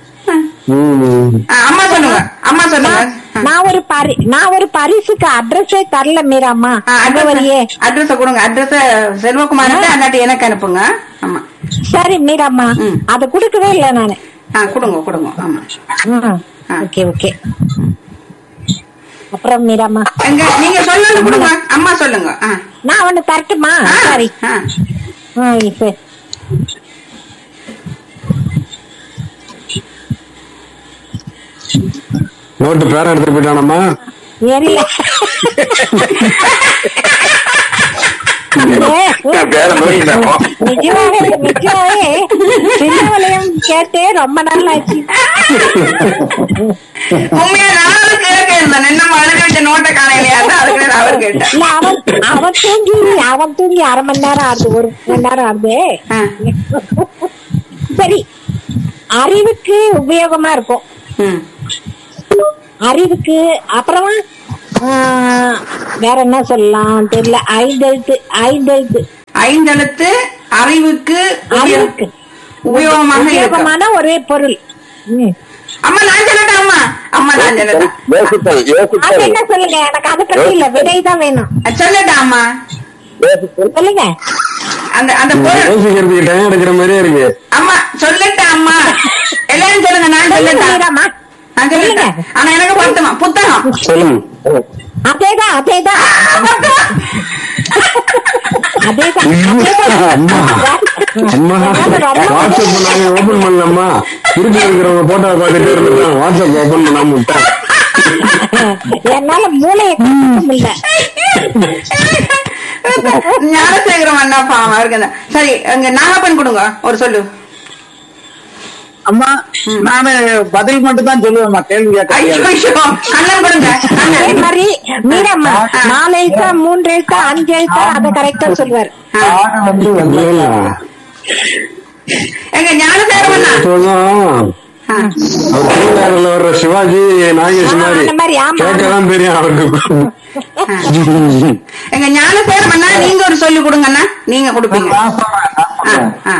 ஆ, அம்மா சொல்லுங்க அம்மா சொல்லுங்க நான் ஒரு பரி நான் ஒரு பரிசுக்கு அட்ரஸே தரல மீராமா அகவரியே அட்ரஸ் கொடுங்க அட்ரஸ் செல்வகுமார்கிட்ட அல்லாட்டி எனக்கு அனுப்புங்க ஆமா சரி மீராமா ம். அத குடுக்கவே இல்ல நானு ஆ கொடுங்க கொடுங்க ஆமா ம். ஆ. ஓகே ஓகே அப்புறம் மீராமா எங்க நீங்க சொல்லணும் கொடுங்க அம்மா சொல்லுங்க ஆ நான் ஒண்ணு தரட்டுமா ஆ, சரி ஆ. ஆ, சரி நோட்டு பேர எடுத்துட்டு போயிட்டானம்மா தெரியல பேர நோக்கிட்டோம் நிஜமாவே நிஜமாவே சின்னவளையும் கேட்டே ரொம்ப நாள் ஆச்சு உண்மையா நானும் கேட்க இருந்தேன் என்ன அழுக வச்ச நோட்டை காணையிலையா அதுக்கு நான் அவர் கேட்டேன் இல்ல அவன் அவன் தூங்கி அவன் தூங்கி அரை மணி நேரம் ஆகுது ஒரு மணி நேரம் ஆகுது ஆ. சரி அறிவுக்கு உபயோகமா இருக்கும் ம். அறிவுக்கு அப்புறமா ஆ, வேற என்ன சொல்லலாம் தெரியல ஐந்தெழுத்து ஐந்தெழுத்து ஐந்தெழுத்து அறிவுக்கு உபயோ- அறிவுக்கு உபயோகமாக இருக்கும் உபயோகமான ஒரே பொருள் ம். அம்மா நான் சொல்லட்டா அம்மா அம்மா நான் சொல்லட்டா யோசித்தல் அது யோசித்தல் என்ன சொல்லுங்க எனக்கு அதை பத்தி இல்ல விடை தான் வேணும் சொல்லட்டா அம்மா யோசித்தல் சொல்லுங்க அந்த அந்த பொருள் யோசிக்கிறதுக்கு டைம் எடுக்கிற மாதிரியே இருக்கு அம்மா சொல்லட்டா அம்மா எல்லாரும் சொல்லுங்க நான் சொல்லுங்க சொல்லட்டா மீராம்மா நான் சொல்லட்டா ஆனா எனக்கு வருத்தமா புத்தகம் சொல்லுங்க அதேதான் அதேதான் அதேதான் அம்மா அம்மா வாட்ஸ்அப் பண்ணாங்க ஓபன் பண்ணலாமா திருப்பி இருக்கிறவங்க போட்டோ பார்த்துட்டு இருந்திருக்காங்க வாட்ஸ்அப் ஓபன் பண்ணாம விட்டேன் என்னால மூளையை கண்டுக்க முடியல ஞானசேகரம் அண்ணா பாவம் இருக்குங்க சரி அங்க நாகப்பன் கொடுங்க ஒரு சொல்லு அம்மா நானு பதில் மட்டும் தான் சொல்லுவேன்மா கேள்வி ஐயோ கேட்க ஐயோ, கண்ணன் கொடுங்க அதே கண்ணன் மாதிரி மீரம்மா நாலு எழுத்தா மூன்று எழுத்தா அஞ்சு எழுத்தா அதை கரெக்டா சொல்லுவார் ஆடு வந்து வெள்ளை. எங்க ஞானசேகரம் அண்ணா சொல்லும் ஆ. அவர் திருவிழாவில் வர்ற சிவாஜி நாகேஷ் ஆ, மாதிரி அந்த மாதிரி, ஆமா. கேட்கலாம் தெரியும் அவருக்கு எங்க ஞானசேகரம் அண்ணா நீங்க ஒரு சொல்லி கொடுங்க அண்ணா நீங்க கொடுப்பீங்க நான் சொல்றேன், நான் ஆ, சொல்றேன். ஆ.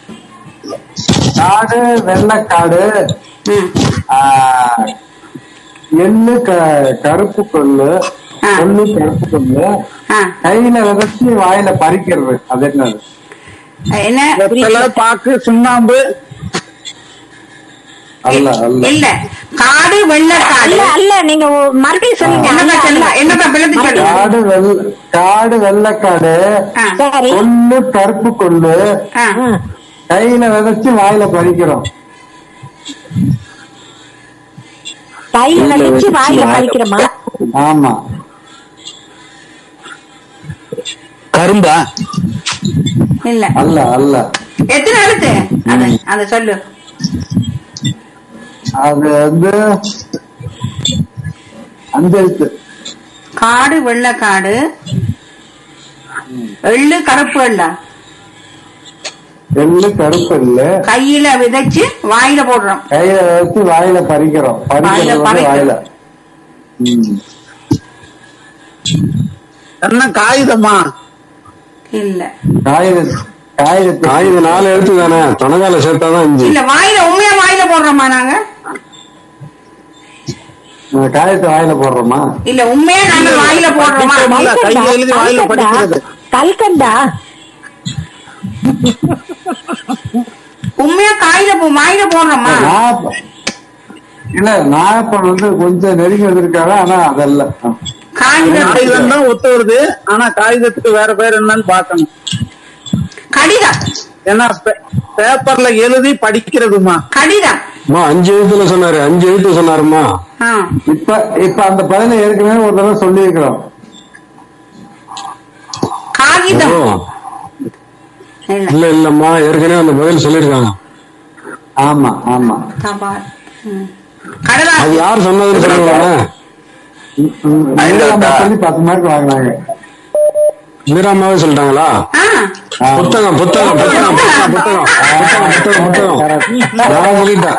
காடு வெள்ளைக்காடு ம். ஆ, எள்ளு க- கருப்பு கொள்ளு ஆ. கொள்ளு கருப்பு கொள்ளு ஆ. கையில விதைச்சு வாயில பறிக்கிறது அது என்னது என்ன வெத்தலை பாக்கு சுண்ணாம்பு அல்ல அல்ல இல்ல காடு வெள்ளக்காடு அல்ல அல்ல நீங்க ஒ- மறுபடியும் சொல்லுங்க என்னப்பா அல்ல, சொல்லுங்க அல்ல. என்னப்பா பிள்ளை சொல்லுங்க காடு வெள்ள காடு வெள்ளைக்காடு ஆ, சரி கொள்ளு கருப்பு கொள்ளு ஆ. ம். கையில விதைச்சு வாயில பறிக்கிறோம் கையில வச்சு வாயில பறிக்கிறோமா ஆமா கரும்பா இல்ல அல்ல அல்ல எத்தனை எழுத்து அது அத சொல்லு அது வந்து அஞ்செழுத்து காடு வெள்ளக்காடு எள்ளு கருப்பு எள்ளா எள்ளு கருப்பு எள்ளு கையில விதைச்சு வாயில போடுறோம் கையில வச்சு வாயில பறிக்கிறோம் வாயில பறிக்கிறது வந்து வாயில பறிக்கிறோம். ம். என்ன காகிதமா இல்ல காகித காகிதத்தை ஆயுத நாலு எழுத்து தானே தொணகால சேர்த்தாதான் அஞ்சு இல்ல வாயில உண்மையா வாயில போடுறோமா நாங்க இந்த காகிதத்தை வாயில போடுறோமா இல்ல உண்மையா நாங்க வாயில போடுறோமா இல்ல, கையில எழுதி வாயில படிக்கிறது கல்கண்டா உண்மையா காயில போ வாயில போடுறோமா நாப்ப- இல்ல நாகப்பன் வந்து கொஞ்சம் நெருங்கி வந்திருக்காங்க ஆனா அதல்ல காகிதம் காகிதம் தான் ஒத்து வருது ஆனா காகிதத்துக்கு வேற பேர் என்னன்னு பாக்கணும் கடிதம் ஏன்னா பே- பேப்பர்ல எழுதி படிக்கிறதுமா கடிதம் அம்மா அஞ்சு எழுத்துல சொன்னாரு அஞ்சு எழுத்து சொன்னாருமா ஆ. இப்ப இப்ப அந்த பதில ஏற்கனவே ஒரு தடவை சொல்லி இருக்கிறோம் காகிதம் ஓ, இல்ல இல்ல இல்லம்மா ஏற்கனவே அந்த பதில் சொல்லிருக்காங்க ஆமா ஆமா தபால் ம். அது கடலாசி யார் சொன்னதுன்னு சொல்லுவாங்க ஐந்தாம் சொல்லி பத்து மார்க் வாங்கினாங்க மீராமாவே சொல்லிட்டாங்களா ஆ. புத்தகம் புத்தகம் புத்தகம் புத்தகம் புத்தகம் புத்தகம் புத்தகம் புத்தகம் நான் சொல்லிட்டேன்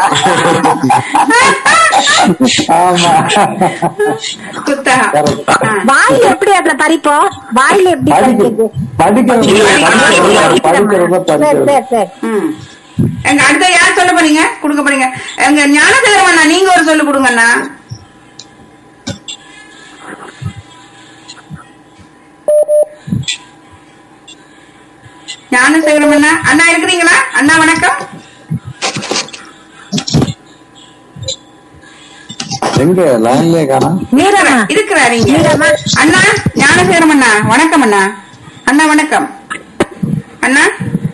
ஆமா புத்தகம் ஆ. வாயில எப்படி அதுல பறிப்போம் வாயில எப்படி படிக்க பறிக்கிறது படிக்கிறது படிக்கிறத சரி படிக்கிறது சரி சரி ம். எங்க அடுத்த யார் சொல்ல போறீங்க கொடுக்க போறீங்க எங்க ஞானசேகரம் அண்ணா நீங்க ஒரு சொல்லு கொடுங்க அண்ணா ஞானசேகரம் அண்ணா அண்ணா இருக்கிறீங்களா அண்ணா வணக்கம் எங்க லைன்லயே காணோம் மீரம்மா இருக்கிறார் இங்க மீரம்மா. அண்ணா ஞானசேகரம் அண்ணா வணக்கம் அண்ணா அண்ணா வணக்கம் அண்ணா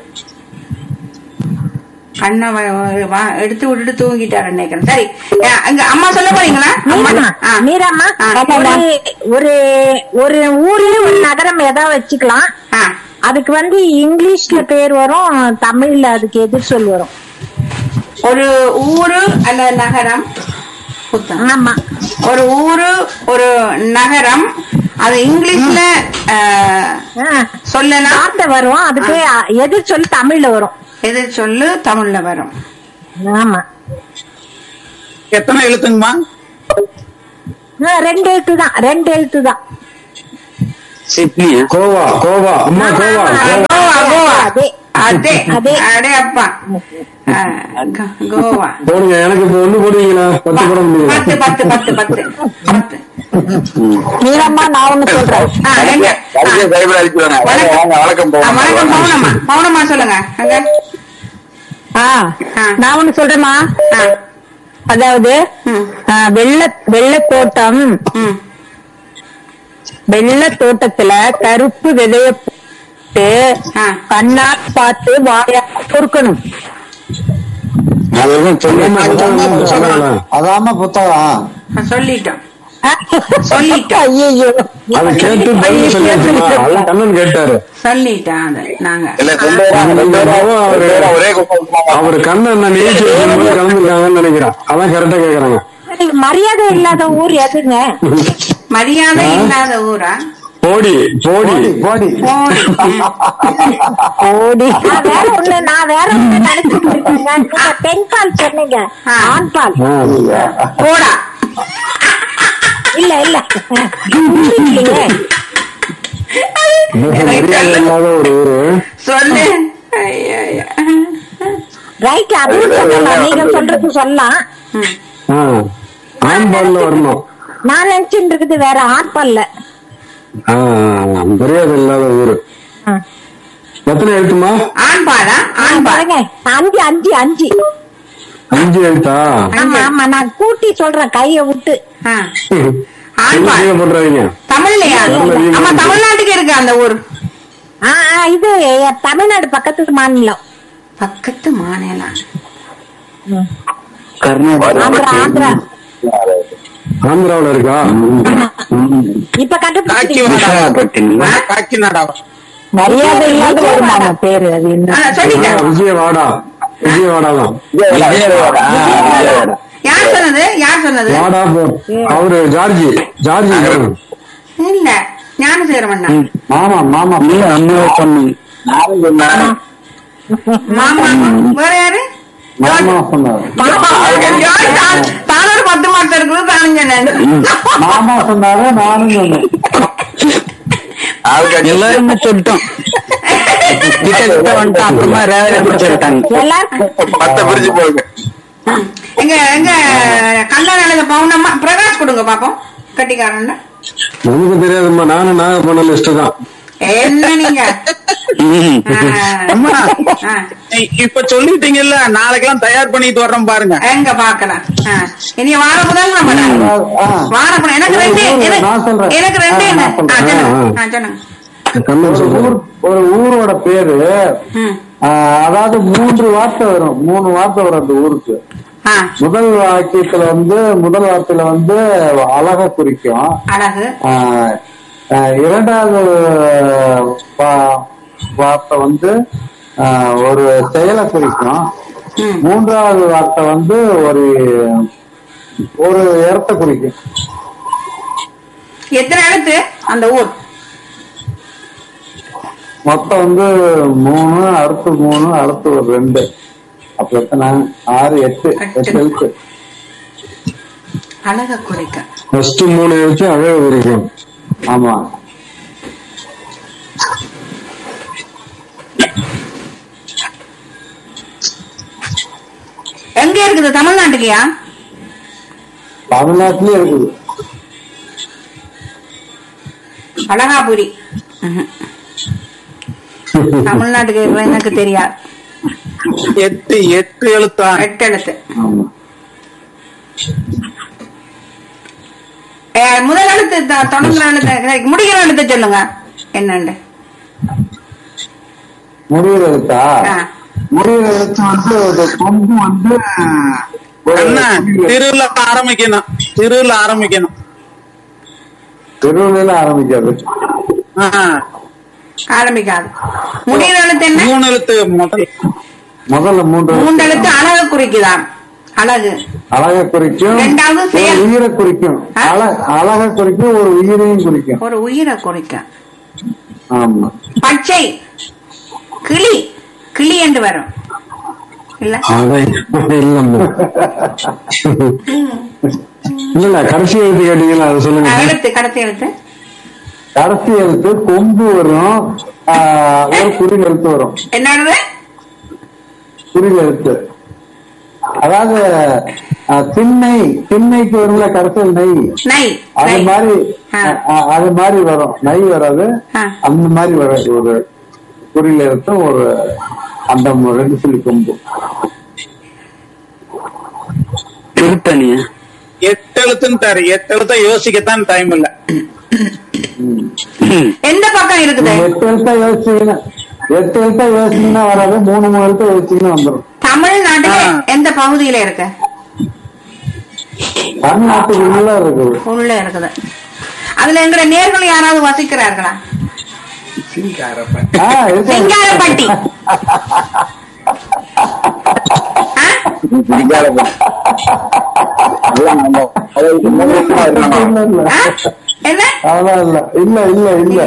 அண்ணா வ- வ- வா- எடுத்து விட்டுட்டு தூங்கிட்டாரு நினைக்கிறேன் சரி அஹ் அங்க அம்மா சொல்ல போறீங்களா அம்மா மீரம்மா ஆ. மீரம்மா ஆ. ஒரு ஒரு ஒரு ஊர்ல ஒரு நகரம் ஏதாவது வச்சுக்கலாம் ஆ. அதுக்கு வந்து இங்கிலீஷ்ல பேர் வரும் தமிழ்ல அதுக்கு எதிர் சொல் வரும் ஒரு ஊரு அல்லது நகரம் புத்தகம். ஆமா ஒரு ஊரு ஒரு நகரம் அது இங்கிலீஷ்ல அஹ், ஆ. சொல்லலாம் வார்த்தை வரும் அதுக்கு எதிர் சொல் தமிழ்ல வரும் எது சொல்லு தமிழ்ல வரும் ஆமா எத்தனை எழுத்துங்கம்மா ஆ, ரெண்டு எழுத்து தான் ரெண்டு எழுத்து தான் சிட்னி கோவா கோவா அம்மா கோவா கோவா கோவா கோவா அதே அதே அதே. அடே அப்பா ஆ, கோ- கோவா போடுங்க எனக்கு இப்ப ஒண்ணு போடுவீங்களா பத்து போட முடியுங்களா பத்து பத்து பத்து பத்து பத்து நீளம்மா நான் ஒண்ணு சொல்றேன் ஆ, எங்க? ஆ. கடைசியா சைபர் அடிச்சுடுவாங்க வாங்க, வாங்க, வணக்கம் ஆ, வணக்கம் போவோம் பவுனம்மா பவுனம்மா சொல்லுங்க அங்க ஆ ஆ. நான் ஒண்ணு சொல்றேம்மா ஆ, அதாவது ம், ஆ, வெள்ள வெள்ள தோட்டம் ம். வெள்ள தோட்டத்துல கருப்பு விதைய போட்டு ஆ. கண்ணா பார்த்து வாயா பொறுக்கணும் அதுதான் சொன்னாங்களா? அதாம புத்தகம் ஆ, சொல்லிட்டோம் சொல்லிட்டோம். ஐயோ அதை கேட்டு பதில் சொல்லியாச்சுமா அதான் கண்ணன் கேட்டாரு சொல்லிட்டோம் அது நாங்க இல்ல ரெண்டு பேரும் ரெண்டு பேரும் அவரு- ரெண்டு பேரும் ஒரே குடும்பம் அவர் கண்ணன் நான் நிகழ்ச்சி வைக்கும்போது கலந்துருக்காங்கன்னு நினைக்கிறேன் அதான் கரெக்டா கேக்குறாங்க மரியாதை இல்லாத ஊர் எதுங்க மரியாதை இல்லாத ஊரா போடி போடி போடி போடி. ஓடி நான் வேற ஒண்ணு நான் வேற ஒண்ணு நினைச்சிட்டு இருக்கேங்க நீங்க பெண் பால் சொன்னீங்க ஆ. ஆண் பால் ஆ. போடா இல்ல இல்ல இல்லையே. மரியாதை இல்லாத ஒரு ஊரு சொல்லு ஐயா, ஐயா. ரைட் அதுவும் சொல்லலாம் நீங்க சொல்றது சொல்லலாம் ம். ஆ. ஆண் பால்ல வரணும் நான் நினைச்சிட்டு இருக்குது வேற ஆண் பால்ல ஆ, மரியாதை இல்லாத ஊரு ஆ. எத்தனை எழுத்துமா ஆண் பாலா ஆண் பால் பாருங்க அஞ்சு அஞ்சு அஞ்சு அஞ்சு எழுத்தா ஆமா ஆமா நான் கூட்டி சொல்றேன் கைய விட்டு ஆ. ஆண் என்ன பால் செய்ய பண்றாங்க தமிழ்லையா ஆமா தமிழ்நாட்டுக்கு இருக்கு அந்த ஊர் ஆ ஆ, இது தமிழ்நாடு பக்கத்து மாநிலம் பக்கத்து மாநிலம் ஆந்திரா ஆந்திரா ஆந்திராவுல இருக்கா இப்ப கண்டுபிடிச்சிட்டீங்க காக்கிநாடா மரியாதை இல்லாத ஒரு மாமா பேரு அது என்ன ஆ, சொல்லிட்டேன் விஜயவாடா விஜயவாடா தான் யார் சொன்னது யார் சொன்னது வாடா போ அவரு ஜார்ஜி ஜார்ஜி இல்ல ஞானசேகரமண்ணா மாமா மாமா நீ அம்மா பொண்ணு நானும் சொன்னேன் மாமா வேற யாரு மாமா சொன்னாரு ஜார்ஜ் தான்- தானொரு பத்து மாசம் இருக்குது தானும் சொன்னேன் மாமா சொன்னாரு நானும் சொன்னேன் ஆளுக்கு எல்லாருமே சொல்லிட்டோம் கிட்ட கிட்ட வந்துட்டோம் அப்புறமா ரேவதி சொல்லிட்டாங்க எல்லாரும் பத்த பிரிச்சு போடுங்க எங்க எங்க கண்ணால பவுனம்மா பிரகாஷ் கொடுங்க பாப்போம் கட்டிக்காரன் நமக்கு தெரியாதும்மா நானும் நாக பண்ண லிஸ்ட் தான் என்ன நீங்க அம்மா ஆ, இப்ப சொல்லிட்டீங்கல்ல நாளைக்கெல்லாம் தயார் பண்ணிட்டு வர்றோம் பாருங்க எங்க பாக்கலாம் ஆ, இனி வார முதல் நம்ம வார முதல் எனக்கு ரெண்டு எனக்கு- நான் சொல்றேன். எனக்கு ரெண்டு ஆ, என்ன நான் சொல்றேன். ஆ, சொல்லுங்க ஆ, ஆ. ஆ, சொல்லுங்க கண்ணன் ஒரு சொல்றாரு ஊர் ஒரு ஊரோட பேரு ம். ஆஹ், அதாவது மூன்று வார்த்தை வரும் மூணு வார்த்தை வரும் அந்த ஊருக்கு ஆ, முதல் வாக்கியத்துல வந்து முதல் வார்த்தையில வந்து அழக குறிக்கும் அழகு ஆஹ், ஆஹ், இரண்டாவது வா- வார்த்தை வந்து ஆஹ், ஒரு செயலை குறிக்கும் ம். மூன்றாவது வார்த்தை வந்து ஒரு ஒரு இடத்தை குறிக்கும் எத்தனை எழுத்து அந்த ஊர் மொத்தம் வந்து மூணு அடுத்து மூணு அடுத்து ஒரு ரெண்டு அப்ப எத்தனை ஆறு எட்டு எட்டு எழுத்து அழக குறைக்க ஃபர்ஸ்ட் மூணு எழுத்து அழகு குறிக்கும் ஆமா எங்க இருக்குது தமிழ்நாட்டுக்குயா தமிழ்நாட்டிலே இருக்குது அழகாபுரி ம்ஹும். தமிழ்நாட்டுக்கு இருக்கிற எனக்கு தெரியாது எட்டு எட்டு எழுத்தா எட்டு எழுத்து ஆமா ஏ, முதல் எழுத்து த- தொடங்குற எழுத்து முடிகிற எழுத்து சொல்லுங்க என்னண்டு முடிவுற எழுத்தா ஆ. முடிவுற எழுத்து வந்து ஒரு கொம்பு வந்து திருவிழா ஆரம்பிக்கணும் திருவிழா ஆரம்பிக்கணும் திருவிழையில ஆரம்பிக்காது ஆ, ஆரம்பிக்காது முடிகிற எழுத்து என்ன மூணு எழுத்து முதல் முதல்ல மூன்று எழுத்து. மூன்று எழுத்து அழகு குறிக்குதான் அழகு அழகை குறிக்கும் ரெண்டாவது ஒரு செயல். உயிரை குறிக்கும் ஆ? அழ- அழகை குறிக்கும் ஒரு உயிரையும் குறிக்கும் ஒரு உயிரை குறிக்க ஆமா பச்சை கிளி கிளி என்று வரும் இல்ல அதை இல்லம்மா இல்ல இல்ல கடைசி எழுத்து கேட்டீங்களா அதை ஆ, சொல்லுங்க எழுத்து கடைசி எழுத்து கடைசி எழுத்து கொம்பு வரும் ஆஹ், ஒரு குறில் எழுத்து வரும் என்னது குறில் எழுத்து அதாவது ஆஹ், திண்ணை திண்ணைக்கு வரும்ல கடைசியில் நெய் நை அது நை. மாதிரி ஆ. ஆஹ், அது மாதிரி வரும் நெய் வராது ஆ. அந்த மாதிரி வராது ஒரு குறில் எழுத்து ஒரு அந்த ரெண்டு சொல்லி கொம்பு திருத்தணி எட்டு எழுத்துன்னு எட்டு எழுத்த யோசிக்கத்தான் டைம் இல்ல எந்த பக்கம் இருக்குது எட்டு எழுத்தா யோசிச்சீங்கன்னா எட்டு எழுத்தா யோசிச்சீங்கன்னா வராது மூணு மூணு எழுத்தா யோசிச்சீங்கன்னா வந்துடும் தமிழ்நாட்டுல ஆ. எந்த பகுதியில இருக்கு தமிழ்நாட்டுக்குள்ள இருக்குது உள்ள இருக்குது அதுல எங்கிற நேர்கள் யாராவது வசிக்கிறார்களா ஆ, இருக்கு. சிங்காரப்பட்டி ஆ? இல்ல, இல்ல. ஆ? என்ன அதான் இல்ல இல்ல இல்ல இல்ல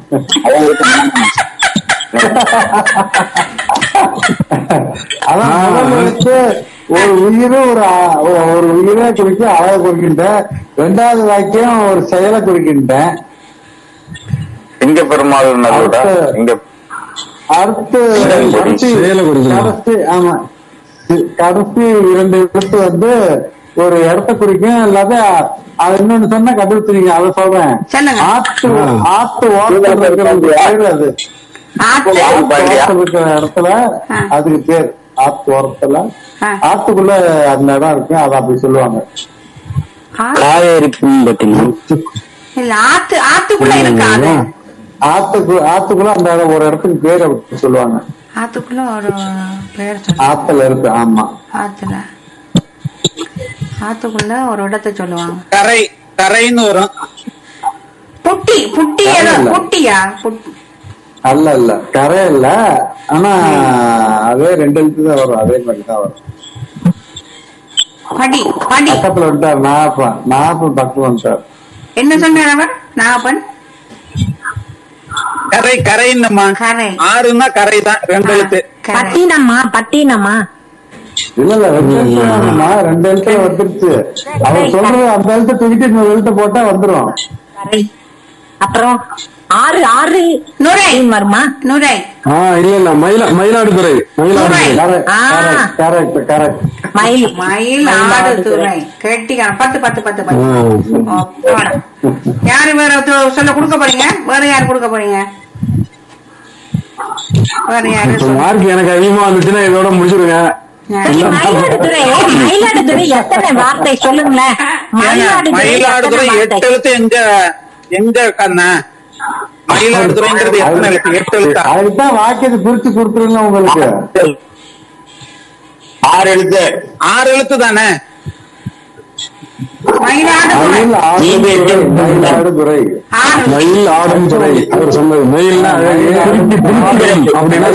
அதான் முதல்ல வச்சு ஒரு உயிர் ஒரு ஆ- ஒரு உயிரை குறிக்க அழகை குறிக்கின்றேன் ரெண்டாவது வாக்கியம் ஒரு செயலை குறிக்கின்றேன் இங்க பெருமாள் இங்க அடுத்து கடைசி செயலை குறிக்கணும். கடைசி ஆமா கடைசி இரண்டு எழுத்து வந்து ஒரு இடத்த குறிக்கும் இல்லாத அது இன்னொன்னு சொன்னா கண்டுபிடிச்சிருங்க அதை சொல்றேன் சொல்லுங்க. ஆத்து ஆத்து ஓரத்துல இருக்கிற ஒரு பேரு அது ஆத்து ஆத்து ஓரத்துல இருக்கிற இடத்துல ஆ. அதுக்கு பேர் ஆத்து ஓரத்துல ஆ. ஆத்துக்குள்ள அந்த இடம் இருக்கு அதை அப்படி சொல்லுவாங்க ஆ- காவேரி பூம்பட்டினம் இல்ல ஆத்து ஆத்துக்குள்ள இருக்காது ஆத்துக்கு ஆத்துக்குள்ள அந்த இடம் ஒரு இடத்துக்கு பேர் அப்படி சொல்லுவாங்க ஆத்துக்குள்ள ஒரு பேர் சொல்லு ஆத்துல இருக்கு ஆமா ஆத்துல ஆத்துக்குள்ள ஒரு இடத்த சொல்லுவாங்க கரை கரைன்னு வரும் புட்டி புட்டி ஏதோ இல்ல. புட்டியா புட்- அல்ல இல்ல கரை இல்ல ஆனா அதே ரெண்டு எழுத்து தான் வரும் அதே மாதிரி தான் வரும் படி படி பக்கத்துல வந்துட்டார் நாகப்பன் நாகப்பன் பக்கத்துல வந்துட்டார் என்ன சொன்னார் அவர் நாகப்பன் கரை கரைன்னுமா கரை ஆறுன்னா கரை தான் ரெண்டு எழுத்து கரை. பட்டினம்மா பட்டினம்மா இல்ல இல்ல ரெண்டு எழுத்து வேணுமா ரெண்டு எழுத்துல வந்துருச்சு அவர் சொல்றது அந்த எழுத்து தூக்கிட்டு இன்னொரு எழுத்து போட்டா வந்துரும் கரை. அப்புறம் ஆறு ஆறு நுரை வருமா நுரை ஆ இல்ல இல்ல மயிலா மயிலாடுதுறை மயிலாடுதுறை ஆ. கரெக்ட் கரெக்ட் மயில் மயில் ஆடு துறை கெட்டிக்காரன் பத்து பத்து பத்து பத்து அப்பாடா. யாரு வேற ஒருத்தர் சொல்ல கொடுக்க போறீங்க வேற யாரு கொடுக்க போறீங்க வேற யாரு சொல்லுங்க. மார்க் எனக்கு அதிகமா வந்துச்சுன்னா இதோட முடிச்சிருங்க மயிலாடுதுறை மயிலாடுதுறை எத்தனை வார்த்தை சொல்லுங்களேன் மயிலாடுதுறை மயிலாடுதுறை எத்தனை எட்டு வார்த்தை? எழுத்து எங்க எங்க கண்ணா மயிலாடுதுறைங்கிறது எத்தனை எழுத்து எட்டு எழுத்தா அதுக்குதான் வாக்கியத்தை பிரிச்சு கொடுத்துருங்க உங்களுக்கு ஆறு எழுத்து ஆறு எழுத்து தானே மயிலாடுதுறை மயில் ஆடுதுறை மயிலாடுதுறை ஆறு மயில் ஆடும் துறை அவர் சொன்னது மயில்னா அப்படின்னா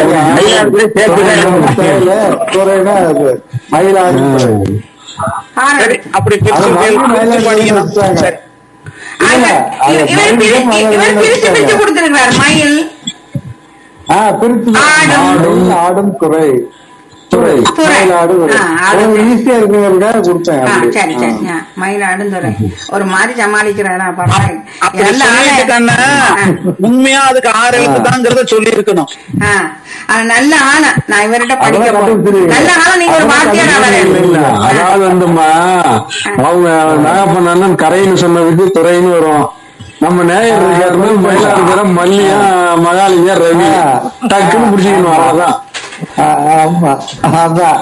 துறைனா அது மயிலாடுதுறை ஆறு சரி அப்படி அது பிரிச்சு மயில் பிரிச்சு படிக்கணும் வச்சாங்க. சரி இல்ல, அது இவர் இவர் பிரிச்சு- மயில் இவர் பிரிச்சு பிரிச்சு வச்சாங்க. கொடுத்திருக்கிறார் மயில் ஆ, பிரிச்சு ஆடும். ஆடும் ஆடும் துறை துறை துறை. மயிலாடுதுறை ஆ, ஆடும். ஈஸியா இருக்குங்கிறதுக்காக கொடுத்தேன் ஆ, அப்படி. சரி சரி ஆ, மயிலாடுதுறை ஒரு மாதிரி சமாளிக்கிறாரா பரவாயில்ல அப்படி நல்ல ஆளு. சொல்லிட்டு கண்ணா ஆ. உண்மையா அதுக்கு ஆறு எழுத்து தாங்கிறத சொல்லி இருக்கணும் ஆ, அது நல்ல ஆள நான் இவர்கிட்ட படிக்க அதெல்லாம் போறேன் கண்டுபிடிச்சிருவீங்க. நல்ல ஆள நீங்க ஒரு அதெல்லாம் வார்த்தையா நான் கண்டுபிடிச்சிருவீங்க. வரேன் அதாவது வந்துமா அவங்க நாகப்பன் அண்ணன் கரைன்னு சொன்னதுக்கு துறைன்னு வரும் நம்ம நேயர் இருக்காருன்னு மயிலாடுதுறை மல்லியா மகாலிங்க ரவி டக்குன்னு பிடிச்சிக்கணும் அதான் ஆமா அதான்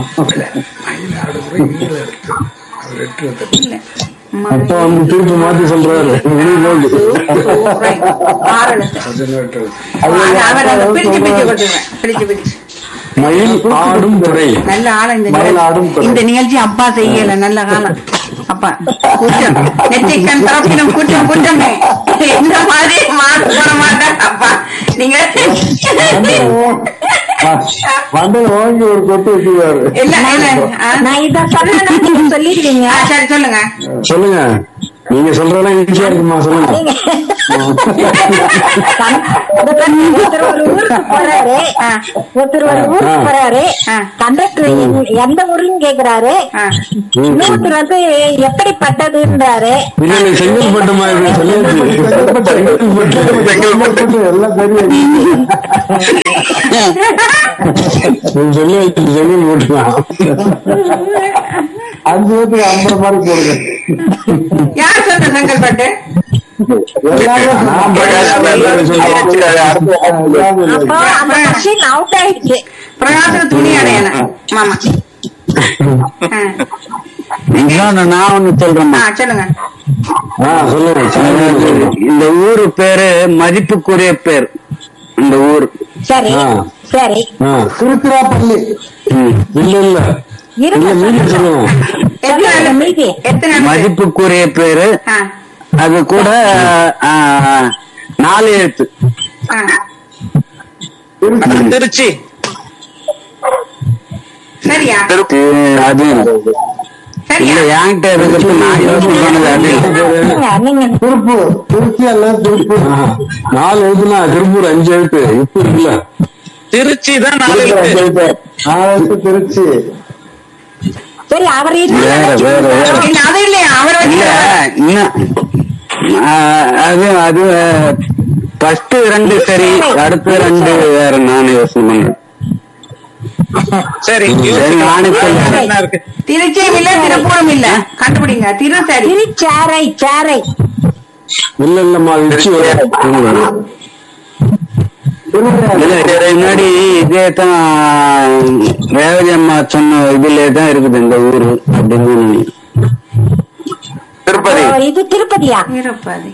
இல்ல அப்ப வந்து திருப்பி மாத்தி சொல்றாரு துறை. ஆறு எழுத்து. அது அவர் அந்த பிரிச்சு பிரிச்சு கொடுத்துருவேன் பிரிச்சு பிரிச்சு மயில் ஆடும் துறை நல்ல ஆள இந்த மயில் ஆடும் நிகழ்ச்சி- துறை. இந்த நிகழ்ச்சி அப்பா செய்யல நல்ல காலம் அப்பா குற்றம் நெற்றிக்கண் தரப்பினும் குற்றம் குற்றமே இந்த மாதிரி மார்க் போட மாட்டேன் அப்பா நீங்க மண்டல வாங்கி ஒரு கொத்து வச்சுருவாரு இல்ல இல்ல ஆ, நான் இத சொன்னா நீங்க சொல்லிடுவீங்க ஆ, சரி சொல்லுங்க சொல்லுங்க நீங்க சொல்றதெல்லாம் ஈஸியா இருக்குமா சொல்லுங்க நீங்க ஒருத்தர் ஒரு ஊருக்கு போறாரு ஆ. ஒருத்தர் ஒரு ஊருக்கு ஆ. போறாரு ஆ. கண்டக்டர் எந்த ஊருன்னு கேக்குறாரு ஆ. இன்னொருத்தர் வந்து எப்படிப்பட்டதுன்றாரு இல்ல இல்ல செங்கல்பட்டு மாதிரி சொல்லியாச்சு செங்கல்பட்டு செங்கல்பட்டு எல்லாம் தெரியும் நீ சொல்லி வச்சு செங்கல்பட்டு தான் அஞ்சு பேருக்கு ஐம்பது மார்க் போடுங்க யார் சொன்ன செங்கல்பட்டு நான் அப்போ அந்த கொஸ்டின் அவுட் ஆயிடுச்சு பிரகாசன துணி அடையணும் மாமா ஆ. இன்னொன்னு நான் ஒண்ணு சொல்றேம்மா ஆ, சொல்லுங்க ஆ, சொல்லுங்க சொல்லுங்க. இந்த ஊரு பேரு மதிப்புக்குரிய பேர் இந்த ஊர் சரி ஆ. சரி ஆ. திருச்சிராப்பள்ளி இல்ல இல்ல இல்ல மீதி இருங்க சொல்லுங்க எத்தனை சொல்லுங்க, மீதி. எத்தனை எழுத்து? மதிப்புக்குரிய பேரு ஆ, அது கூட ஆ, நாலு எழுத்து ஆ. திருச்சி சரியா இது- அது இல்ல சரியா என்கிட்ட இருக்கிறது நான் யோசனை பண்ணது அது இல்ல. நீங்க நீங்க திருப்பூர் திருச்சி அல்ல திருப்பூர் நாலு எழுத்துனா திருப்பூர் அஞ்சு எழுத்து இப்ப இல்ல திருச்சி தான் நாலு எழுத்து நாலு எழுத்து திருச்சி சரி அவர் வேற வேற வேற இல்ல, அது இல்லையா அவர் இல்ல வச்சு இன்னும் ஆ, அது அது ஃபர்ஸ்ட் ரெண்டு சரி அடுத்த ரெண்டு வேற நான் யோசனை பண்றேன் சரி சரி நானே சொல்றேன் என்ன இருக்கு திருச்சியும் இல்ல திருப்பூரும் இல்ல கண்டுபிடிங்க திரு சரி திருச்சாரை சாரை இல்ல இல்லம்மா திருச்சி வரும் இல்ல இதுக்கு முன்னாடி இதே தான் ரேவதி அம்மா சொன்ன இதுல தான் இருக்குது இந்த ஊரு அப்படின்னு நினைக்கிறேன். திருப்பதி ஓ, இது திருப்பதியா திருப்பதி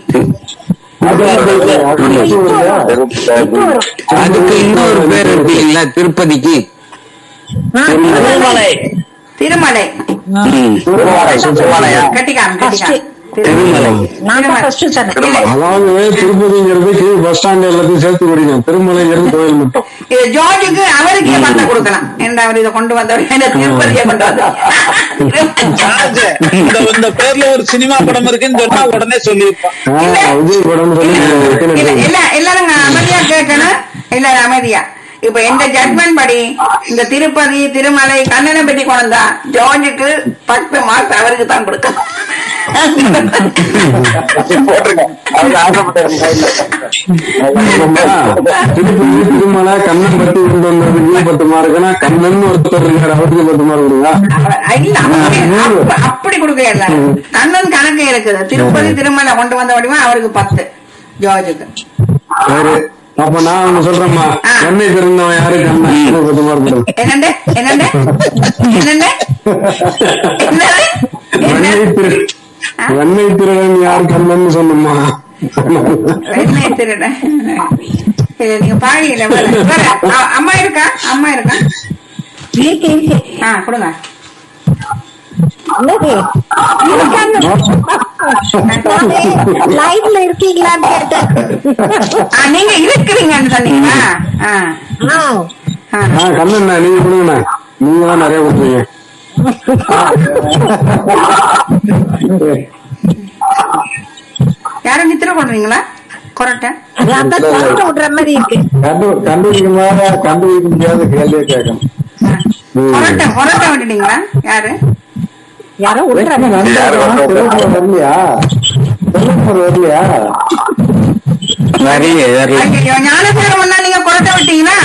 இப்போ வரும் அதுக்கு இன்னொரு பேர் இருக்கு இல்லைங்களா திருப்பதிக்கு ஆ, திருமலை திருமலை ம். கட்டிக்காரன் கட்டிக்காரன் திருமலை நான் தான் first சொன்னேன் அதாவது திருப்பதிங்கிறது கீழ் பஸ் ஸ்டாண்ட் எல்லாத்தையும் சேர்த்து குடிக்கணும் திருமலைங்கிறது கோயில் மட்டும் இது ஜார்ஜுக்கு அவருக்கே பட்டம் கொடுக்கலாம் என்ன அவர் இதை கொண்டு வந்தவர் என்ன திருப்பதியை கொண்டு வந்தவர் ராஜ, இந்த இந்த பேர்ல ஒரு சினிமா படம் இருக்குன்னு சொன்னா உடனே சொல்லியிருப்பான் ஆ, விஜய் படம் சொல்லி எத்தனை இல்ல பேர்? இல்ல எல்லாரும் அமைதியா கேட்கணும் இல்ல அமைதியா இப்ப எந்த ஜட்மெண்ட் படி இந்த திருப்பதி திருமலை கண்ணனை பற்றி கொண்டா ஜார்ஜுக்கு பத்து மாசம் அவருக்கு தான் கொடுக்கணும் போட்டிருக்கேன் அவங்க ஆசைப்பட்டாரு ஆ, திருப்பதி திருமலை கண்ணன் பத்தி கொண்டு வந்ததுக்கு பத்து மார்க்குனா கண்ணன் ஒருத்தர் இருக்காரு அவருக்கு பத்து மார்க் கொடுங்க இல்ல அப்படி- அப்ப- அப்படி கொடுக்க இல்ல கண்ணன் கணக்கு இருக்குது திருப்பதி திருமலை கொண்டு வந்த வடிவா அவருக்கு பத்து ஜார்ஜுக்கு சரி அப்ப நான் ஒண்ணு சொல்றேம்மா ஆ. என்னை திறந்தவன் யாரு கண்ணன் எனக்கு பத்து மார்க் கொடுங்க என்னண்டு என்னண்டு என்னண்டு என்னது வெண்ணை என்ன திரு வெண்ணை திருடன் யார் கண்ணன் சொன்னம்மா வெண்ணை திருடன் சரி, நீங்க பாடியில அம்மா இருக்கா அம்மா இருக்கா இருக்கு இருக்கு ஆ கொடுங்க என்னது லைவ்ல இருக்கீங்களான்னு கேட்டேன் ஆ, நீங்க இருக்கிறீங்கன்னு சொன்னீங்களா ஆ, ஆ, ஆ. ஆ கண்ணண்ணா நீங்க கொடுங்கண்ணா நீங்க தான் நிறைய கொடுத்தீங்க யாரும் நித்திர கொள்றீங்களா கொரட்டை அதான் தொலைச்சு விடுற மாதிரி இருக்கு கண்டு கண்டுபிடிக்க முடியாத கண்டுபிடிக்க முடியாத கேள்வியை கேட்கணும் கொரட்டை கொரட்டை விட்டுட்டீங்களா யாரு யாரோ விடுறாங்க வரலையா வரலையா வரலையே வரல ஐயோ ஞானசேகரம் ஒண்ணா நீங்க கொரட்டை விட்டீங்களா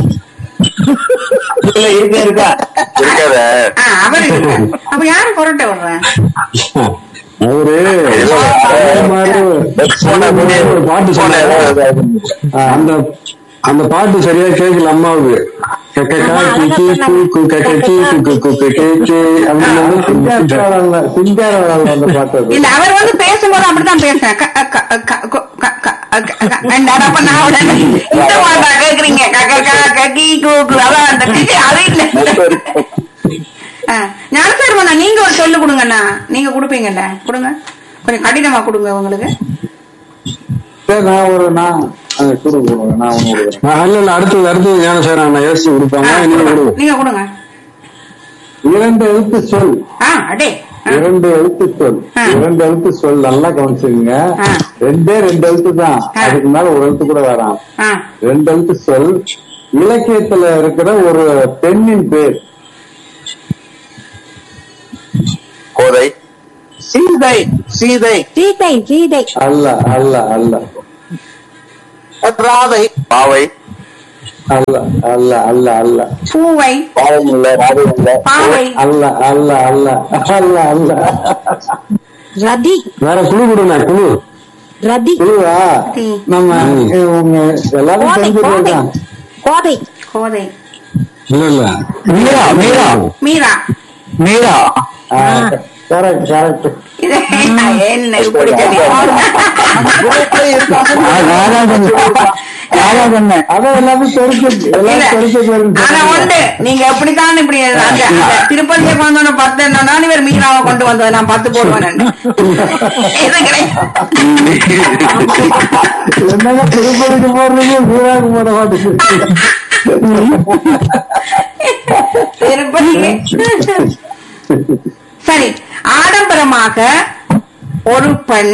இல்ல இருக்க இருக்கா இருக்காத ஆ அவரு இல்ல. அப்ப யாரு கொரட்டை விடுறேன் அவரு அதே மாதிரி ஒரு பாட்டு சொன்னாரு ஆ, அந்த அந்த பாட்டு சரியா கேட்கல அம்மாவுக்கு கக்கக்கா, கிக்கி, கூக்கு, கக்கக்கி, குக்கு, குக்கு, கேக்கு, அப்படின்னு வந்து சிங்காரம் அந்த பாட்டு இல்ல அவர் வந்து பேசும்போது அப்படித்தான் பேசுறேன் க- க- க- க- க- க- க- க- ரெண்டாவது அப்ப நான் உடனே இந்த வார்த்தை கேக்குறீங்க க- க- க- க- கி, கு, கு, அதான் அந்த டி, அது இல்ல ஆ, ஞானசேகரமண்ணா நீங்க ஒரு சொல்லு கொடுங்கண்ணா நீங்க கொடுப்பீங்கல்ல கொடுங்க கொஞ்சம் கடினமா கொடுங்க உங்களுக்கு சரி, நான் ஒரு நான் ஆ, கொடு, கொடு, நான் ஒண்ணு கொடுக்குறேன். ஆ, இல்ல இல்ல அடுத்தது அடுத்தது ஞான சார் நான் யோசிச்சு கொடுப்பாங்க ஆ, நீங்க கொடுங்க நீங்க கொடுங்க இரண்டு எழுத்து சொல் ஆ அடே இரண்டு எழுத்து சொல் ஆ. இரண்டு எழுத்து சொல் நல்லா கவனிச்சுங்க ஆ. ரெண்டே ரெண்டு எழுத்து தான் ஆ. அதுக்கு மேல ஒரு எழுத்து கூட வேறாம் ஆ ரெண்டு எழுத்து சொல் இலக்கியத்துல இருக்கிற ஒரு பெண்ணின் பேர் கோதை சீதை சீதை சீதை சீதை அல்ல அல்ல அல்ல ராதை பாவை அல்ல அல்ல அல்ல அல்ல பூவை பாவம் இல்ல ராஜம் இல்ல பாவை அல்ல அல்ல அல்ல அல்ல அல்ல ரதி வேற குழு கொடுங்க குழு ரதி குழுவா ரதி. நம்ம உங்க எல்லாரும் கோதை கோதை தெரிஞ்சுக்கலாம் கோதை கோதை இல்ல இல்ல மீரா மீரா மீரா மீரா கரெக்ட் கரெக்ட் இது என்ன இப்படி சொல்லி அதான் எல்லாமே தெரிஞ்சு இல்ல. எல்லாம் தெரிஞ்சு ஆனா உண்டு நீங்க எப்படித்தான் இப்படி அந்த- அந்த திருப்பதியை கொண்டு வந்து பத்து என்னன்னா இவர் மீனாவை கொண்டு வந்தது நான் பத்து போடுவேன் இது கிடையாது. என்னங்க திருப்பதிக்கு போடுறீங்க வீராக்கு போட மாட்டேங்குது திருப்பதிக்கு சரி ஆடம்பரமாக ஒரு பெண்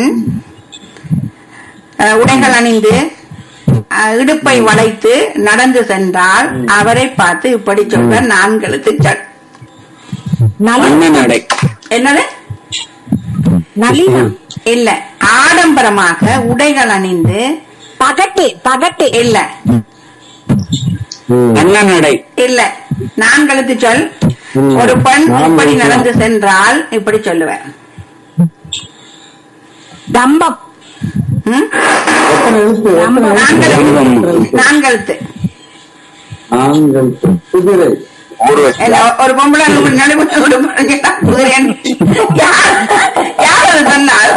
அஹ், உடைகள் அணிந்து அஹ், இடுப்பை வளைத்து நடந்து சென்றால் அவரை பார்த்து இப்படி சொல்ற நான்கெழுத்து சட் நளினம் அண்ணன் நடை என்னது நளினம் இல்ல ஆடம்பரமாக உடைகள் அணிந்து பகட்டு பகட்டு இல்ல அண்ணன் நடை இல்ல நான்கெழுத்து சொல் ஒரு பெண் இப்படி நடந்து சென்றால் இப்படி சொல்லுவேன் தம்பம் ம்? எத்தனை எழுத்து எத்தனை நான்கெழுத்து நான்கெழுத்து ஆண்கள் குதிரை ஊர்வசி இல்ல, ஒரு பொம்பளை அங்க இப்படி நடுவுல விடு பாருங்க. குதிரைன்னு. யார் யார் அது சொன்னால்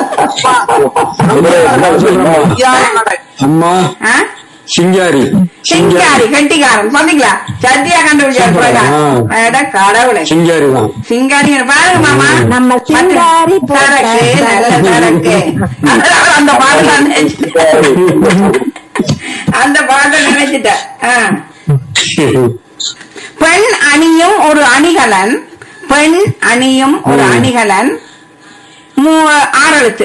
அம்மா ஆ? சிங்காரி சிங்காரி கெட்டிக்காரன் பாத்தீங்களா சத்தியா கண்டுபிடிச்சா ஆ. கடவுளை சிங்காரி தான் சிங்காரி பாருங்க மாமா நம்ம சிங்காரி போட்ட சரக்கு நல்ல சரக்கு அதனால அந்த பாடல் நான் நினைச்சிட்டேன். அந்த பாடல் நினைச்சிட்டேன் ஆ. பெண் அணியும் ஒரு அணிகலன் பெண் அணியும் ஒரு அணிகலன் மூ- ஆறு எழுத்து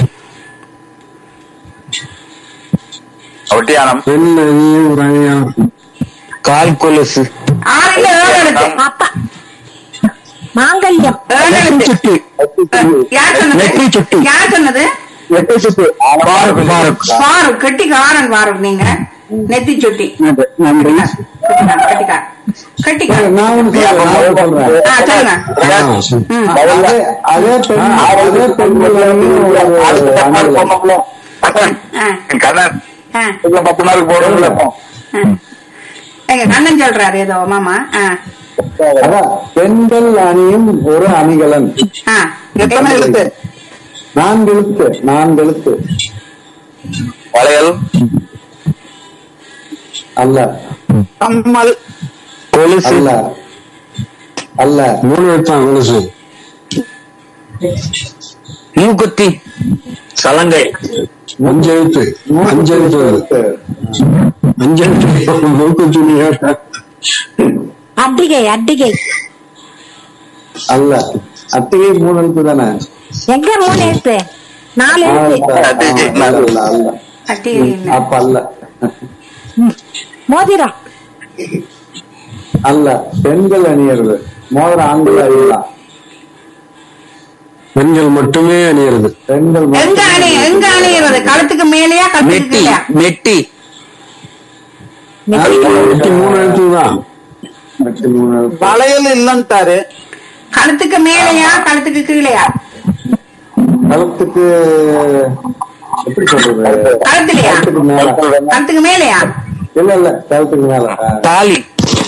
ஒட்டியானம் பெண் அணியும் ஒரு அணியா கால் கொலுசு ஆறுல ஏழு எழுத்து அப்பா மாங்கல்யம் ஏழு எழுத்து சுட்டு யார் சொன்னது நெற்றி சுட்டி. யார் சொன்னது எட்டு சுட்டு பாருக் பாருக் பாரு கெட்டிக்காரன் பாரு நீங்க நெத்தி சுட்டி நன்றி கெட்டிக்காரன் கெட்டிக்காரன் கெட்டிக்காரன் நான் ஒண்ணு சொல்றேன், நான் ஒண்ணு சொல்றேன் ஆ சொல்லுங்க ம். அதே அதே பெண் அதே பெண்கள் அணியும் ஒரு அணிகலன். ஆ, கண்ணன் ஆ, இப்ப பத்து நாளுக்கு போடுறோம்ல ஆ. எங்க கண்ணன் சொல்றாரு ஏதோ மாமா ஆ, அதான் பெண்கள் அணியும் ஒரு அணிகலன் ஆ. எத்தனை எழுத்து நான்கு எழுத்து நான்கு எழுத்து வளையல் அல்ல கம்மல் கொலுசு அல்ல அல்ல மூணு எழுத்தான் கொலுசு மூக்குத்தி சலங்கை அஞ்சு எழுத்து அஞ்சு எழுத்து வருது. அஞ்சு எழுத்து மூக்குத்தி அட்டிகை அட்டிகை அல்ல அத்திகை மூணு எழுத்து தானே எங்க மூணு எழுத்து நாலு ஆ, எழுத்து அத்திகை. ஆ, அல்ல அல்ல அட்டி இல்ல. அப்ப அல்ல மோதிரம் அல்ல பெண்கள் அணியறது மோதிரம் ஆண்கள் அணியலாம் பெண்கள் மட்டுமே அணியிறது பெண்கள் எங்க மட்டும் அணி எங்க அணியிறது கழுத்துக்கு மேலேயா கழுத்துக்கு மெட்டி கீழயா மெட்டி நெத்திக்கு மெட்டி மூணு எழுத்து தான் மற்ற மூணு எழுத்து. வளையல் இல்லன்ட்டாரு கழுத்துக்கு மேலேயா கழுத்துக்கு கீழயா கழுத்துக்கு எப்படி சொல்றது கழுத்துலயா கழுத்துக்கு மேல கழுத்துக்கு மேலேயா இல்ல இல்ல கழுத்துக்கு மேல ஆ. தாலி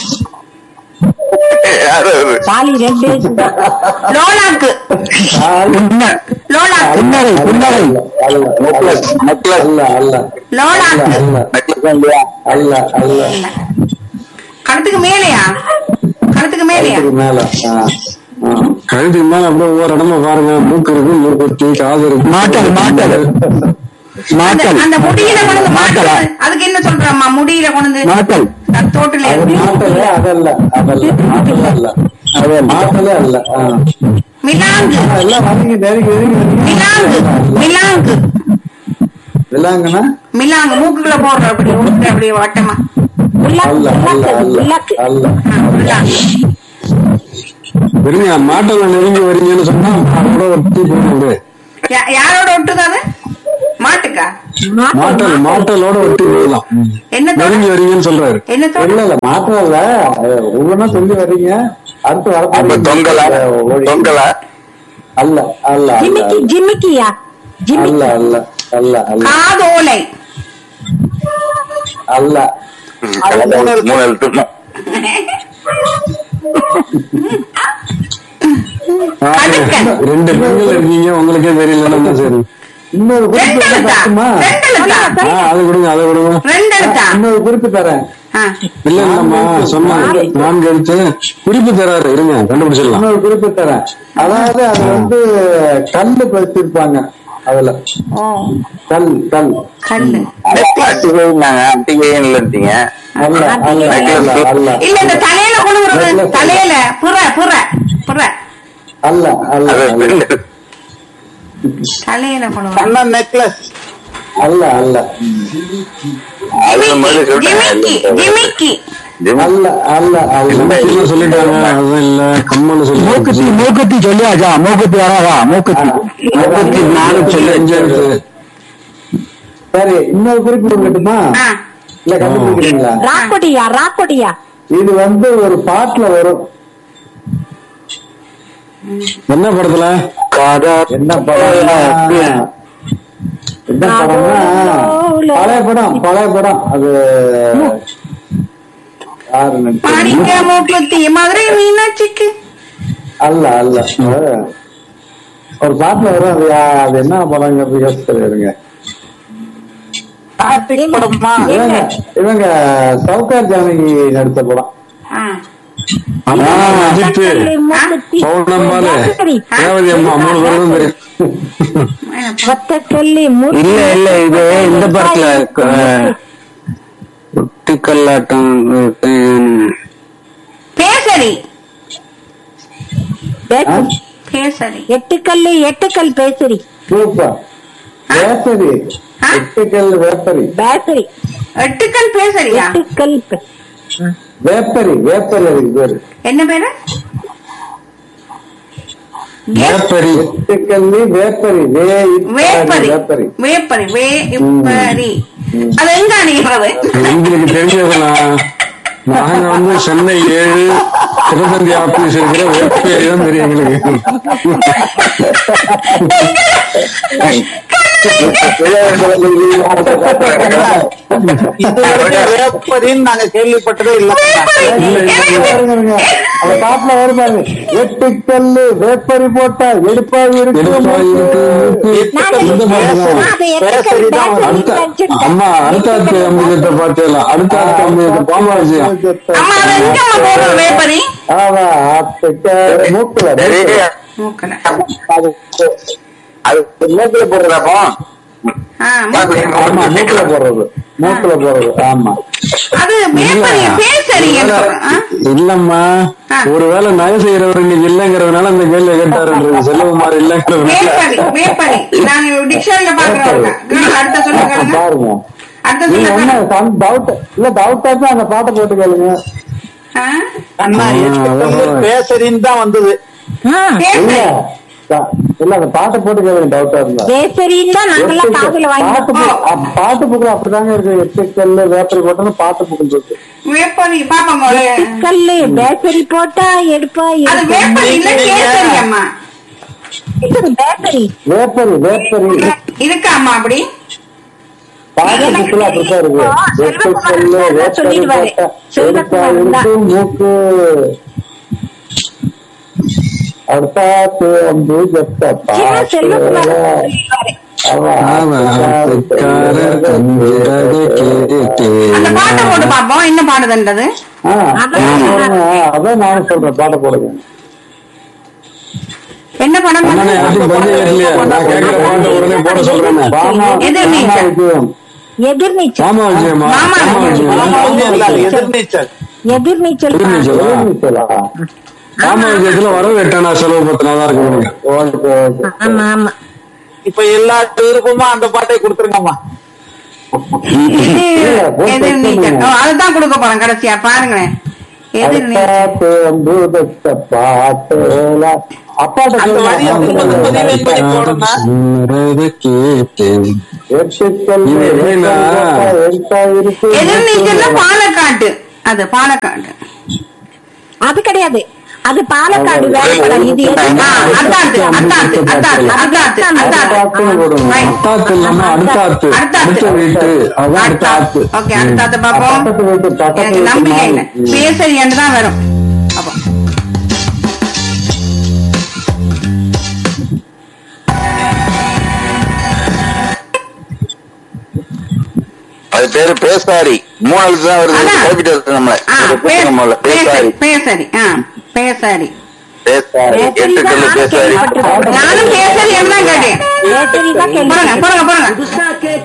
யாரு அது? தாலி ரெண்டு எழுத்து தான். லோலாக்கு லோலாக்கு புன்னகை புன்னகை அல்ல நெக்லஸ் நெக்லஸ் அல்ல அல்ல லோலாக்கு அல்ல நெக்லஸ் இல்லையா அல்ல அல்ல இல்ல. கழுத்துக்கு மேலேயா கழுத்துக்கு மேலேயா கழுத்துக்கு மேல ஆ. ஆ. கழுத்துக்கு மேல அப்படியே ஒவ்வொரு இடமா பாருங்க மூக்கு இருக்கு மூக்குத்தி காது இருக்கு மாட்டல் மாட்டல் அந்த மாட்டல் அந்த முடியில கொண்டு மாட்டல அதுக்கு என்ன சொல்றம்மா முடியில கொண்டு மாட்டல் தோட்டுல அது மாட்டலே அதல்ல அதல்ல மாட்டலே அல்ல அது மாட்டலே அல்ல ஆ. மிலாங்கு எல்லாம் வரீங்க நெருங்கி நெருங்கி மிலாங்கு மிலாங்கு விலாங்கன்னா மிலாங்கு மூக்குக்குள்ள போடுற அப்படி உருட்டு அப்படி வட்டமா அல்ல அல்ல அல்ல விளக்கு. அல்ல ஆ, மிலாங்கு இருங்க மாட்டல நெருங்கி வரீங்கன்னு சொன்னா கூட ஒட்டி போடுங்க யா- யாரோட ஒட்டுது அது மாட்டுக்கா மாட்டல் மாட்டலோட ஒட்டி போடலாம் என்ன தோழர்? நெருங்கி வரீங்கன்னு சொல்றாரு என்ன இல்ல தோழர் இல்ல மாற்றம் இல்ல ஒவ்வொன்னா சொல்லி வர்றீங்க அடுத்து அப்ப வர தொங்கலா தொங்கலா அல்ல அல்ல அல்ல ஜிமிக்கி ஜிமிக்கியா ஜிமிக்கி அல்ல அல்ல அல்ல அல்ல காதோலை அல்ல மூணு எழுத்து கடுக்கன். ரெண்டு பெண்கள் இருக்கீங்க உங்களுக்கே தெரியலன்னா சரி இன்னொரு குறிப்பு ரெண்டு என்ன எழுத்தா பார்த்துமா? ரெண்டு எழுத்தா ஆ, அது கொடுங்க அதை கொடுங்க ரெண்டு எழுத்தா இன்னொரு குறிப்பு தரேன் ஆ. இல்ல இல்லம்மா சொன்னாங்க நான்கு எழுத்து குறிப்பு தராரு இருங்க கண்டுபிடிச்சிடலாம் இன்னொரு குறிப்பு தரேன் அதாவது அது வந்து கல்லு வச்சிருப்பாங்க அதுல ஓ கல் கல் கல்லு அட்டிகை நாங்க அட்டிகைன்னு இருந்தீங்க அல்ல அல்ல அல்ல அல்ல இல்ல இந்த தலையில கொழுவுறது தலையில புற புற புற அல்ல அல்ல அது அல்ல ரெண்டு. தலையில கொழுவுறது கண்ணா நெக்லஸ் அல்ல அல்ல அது முதல்ல ஜிமிக்கி சொல்லிட்டாங்க ஜிமிக்கி ஜிமிக்கி. அல்ல அல்ல அல்ல சொல்லிட்டாங்க அதுவும் இல்ல கம்மன்னு சொல்லி மூக்கத்தி மூக்கத்தி சொல்லியாச்சா மூக்கத்தி வராதா மூக்கத்தி மூக்கத்தி நாலு சொல்லி அஞ்சு எழுத்து சரி இன்னொரு குறிப்பு கொடுக்கட்டுமா ஆ. இல்ல கண்டுபிடிக்கிறீங்களா ராக்கொடியா ராக்கொடியா இது வந்து ஒரு பாட்டுல வரும் என்ன படத்துல என்ன படம்னா என்ன படம்னா பழைய படம் பழைய படம் அது யாரு நடிச்சது? மாணிக்க மூக்குத்தி மதுரை மீனாட்சிக்கு அல்ல அல்ல ஒரு பாட்டுல வரும் அது யா- அது என்ன படங்கிறது யோசிச்சு இருங்க கார்த்திக் படமா இவங்க இவங்க சவுகார் ஜானகி நடித்த படம் ஆ. அஜித் மூக்குத்தி பௌர்ணம்பாலு சரி. ரேவதி அம்மா மூணு பேரும் தெரியும் ஒத்த கல்லி மூக்கு இல்ல இல்ல இது இந்த படத்துல ஒட்டிக்கல்லாட்டம் பேசரி பேசரி. பேசரி எட்டு கல்லு எட்டு கல் பேசரி சூப்பர் வேப்பரி ஆ? எட்டுக்கல் வேப்பரி பேசரி எட்டுக்கல் பேசரியா எட்டு கல் பே- வேப்பரி வேப்பரி அதுக்கு பேரு என்ன பேரு வேப்பரி எட்டுக்கல்லி வேப்பரி வே வேப்பரி வேப்பரி வேப்பரி வே இப்பரி அது எங்க அணிகிறது எங்களுக்கு தெரிஞ்சதெல்லாம் நாங்க வந்து சென்னை ஏழு திருத்தந்தி ஆபீஸ் இருக்கிற வேப்பேரி தான் தெரியும் எங்களுக்கு இதுவரைக்கும் வேப்பரின்னு நாங்க கேள்விப்பட்டதே இல்ல இல்ல, இல்ல, பாருங்க, பாருங்க. அந்த பாட்டுல வரும் பாருங்க எட்டு கல்லு வேப்பரி போட்டா எடுப்பாய் இருக்கு நான் இந்த பாட்டு தான். நான் அதை எட்டு கல் பேசரி அடுத்த நினைச்சிட்டேன். அம்மா அடுத்த அடுத்த அம்புஜத்தை பாத்துலாம் அடுத்த அடுத்த அம்புஜத்தை பாமாஜியம் அம்மா அது எங்கம்மா போடுறது வேப்பரி ஆமா அத்துக்க மூக்குல சரி மூக்கல அது அது மூக்கில போடுறதாப்போ ஆ, மூக்கல. ஆமா மூக்குல போடுறது மூக்குல போடுறது ஆமா அது வேப்பரி பேசரி ஆ? இல்லம்மா ஆ. ஒருவேளை நகை செய்யறவர் இன்னைக்கு இல்லங்கிறதுனால அந்த கேள்வி கேட்டாருன்றது செல்வகுமார் இல்லங்கிறதுனால வேப்பரி வேப்பரி நாங்க டிக்ஷனரியில பாக்குறோம் அடுத்த சொல்லுங்க பாருங்க அடுத்த நீங்க சொல்லுங்க என்ன டவுட் இல்ல டவுட்டா தான் அந்த பாட்டை போட்டு கேளுங்க ஆ? அண்ணா எட்டு கல்லு பேசரின்னு தான் வந்தது ஆ, இல்ல பேசரி த- இல்ல அந்த பாட்டை போட்டு கேளுங்க டவுட்டா இருந்தா பேசரின்னு தான் நாங்கெல்லாம் காதுல பாட்டு வாங்கிட்டோம் book- அ- பாட்டு புக்கு அப்படிதாங்க இருக்கு எட்டுக்கல் வேப்பரி போட்டோன்னு பாட்டு புக்கு இருக்கு வேப்பரி பாப்போம் முதல்ல. கல்லு பேசரி போட்டா எடுப்பா அது வேப்பரி இல்ல கேசரி அம்மா இது பேசரி வேப்பரி வேப்பரி இருக்கா அம்மா அப்படி பாட்டு புக்குல அப்படித்தான் இருக்கு எட்டுக்கல் வேப்பரி சொல்லிடுவாரு. போட்டா எடுப்பா இருக்கு மூக்கு அடுத்தாத்து அம்பு ஜத்த சிவா செல்வகுமார் அந்த பாட்டை போட்டு பாப்போம் என்ன பாடுதுன்றது அதான் நானும் சொல்றேன் பாட்டை போடுங்க என்ன படம் அண்ணனே, யார்ட்டையும் பஞ்சம் ஏறலையே. நான் கேட்கிற பாட்டை உடனே போட சொல்றேனே. பாமா எதிர்நீச்சல். விஜயம். எதிர்நீச்சல் பாமா விஜயமா? மாமா பாமா விஜயம். விஜயமா? இல்ல, எதிர்நீச்சல் எதிர்நீச்சல் எதிர்நீச்சலா? தான். எதிர்நீச்சலா? ராமவிஜயத்துல வரவு எட்டனா செலவு பத்தினாதான் இருக்க முடியும் ஓகே ஓகே ஆமா ஆமா இப்ப எல்லா விருப்பமா அந்த பாட்டை கொடுத்துருங்கம்மா எதிர் எதிர் நீச்சல் ஓ, அதுதான் கொடுக்க போறேன் கடைசியா பாருங்களேன் எதிர் நீச்சல் அப்பாட்டு வந்து வச்ச பாட்டுல அப்பாட்ட அந்த வரியை திரும்ப திரும்ப rewind பண்ணி போடுங்க. சொல்றத கேட்டேன் எட்டுக்கள் இது எப்படின்னா? எட்டா இருக்கு எதிர் நீச்சல்ல பாலக்காட்டு அது பாலக்காட்டு அது கிடையாது அது பாலக்காடு வேற படம் இது எது? ஆ, அத்தாத்து அத்தாத்து அத்தாத்து அத்தாத்து அத்தாத்துன்னு போடுங்க. Right. அத்தாத்து இல்லாம அடுத்தாத்து அடுத்தாத்து. அடுத்த வீட்டு அதான் அடுத்த ஆத்து ஓகே அடுத்தாத்து பாப்போம் பக்கத்து வீட்டு பக்கத்து எனக்கு வீட்டு நம்பிக்கை மாமி. இல்லை பேசரியன்னு தான் வரும் அப்போ அது பேரு பேசாரி மூணு எழுத்து தான் வருது அதான். கைப்பிட்டு இருக்கு நம்மள ஆ, இது பே- கொடுங்க முதல்ல. பேசாரி பேசரி பேசரி ஆ பேசாரி பேசாரி பேசாரி எட்டு தான் கல்லு நானும் பேசாரி கேள்விப்பட்டிருக்கேன். நானும் பேசரி தான் கேட்டேன் பேசரி தான் போடுங்க கேள்வி போடுங்க போடுங்க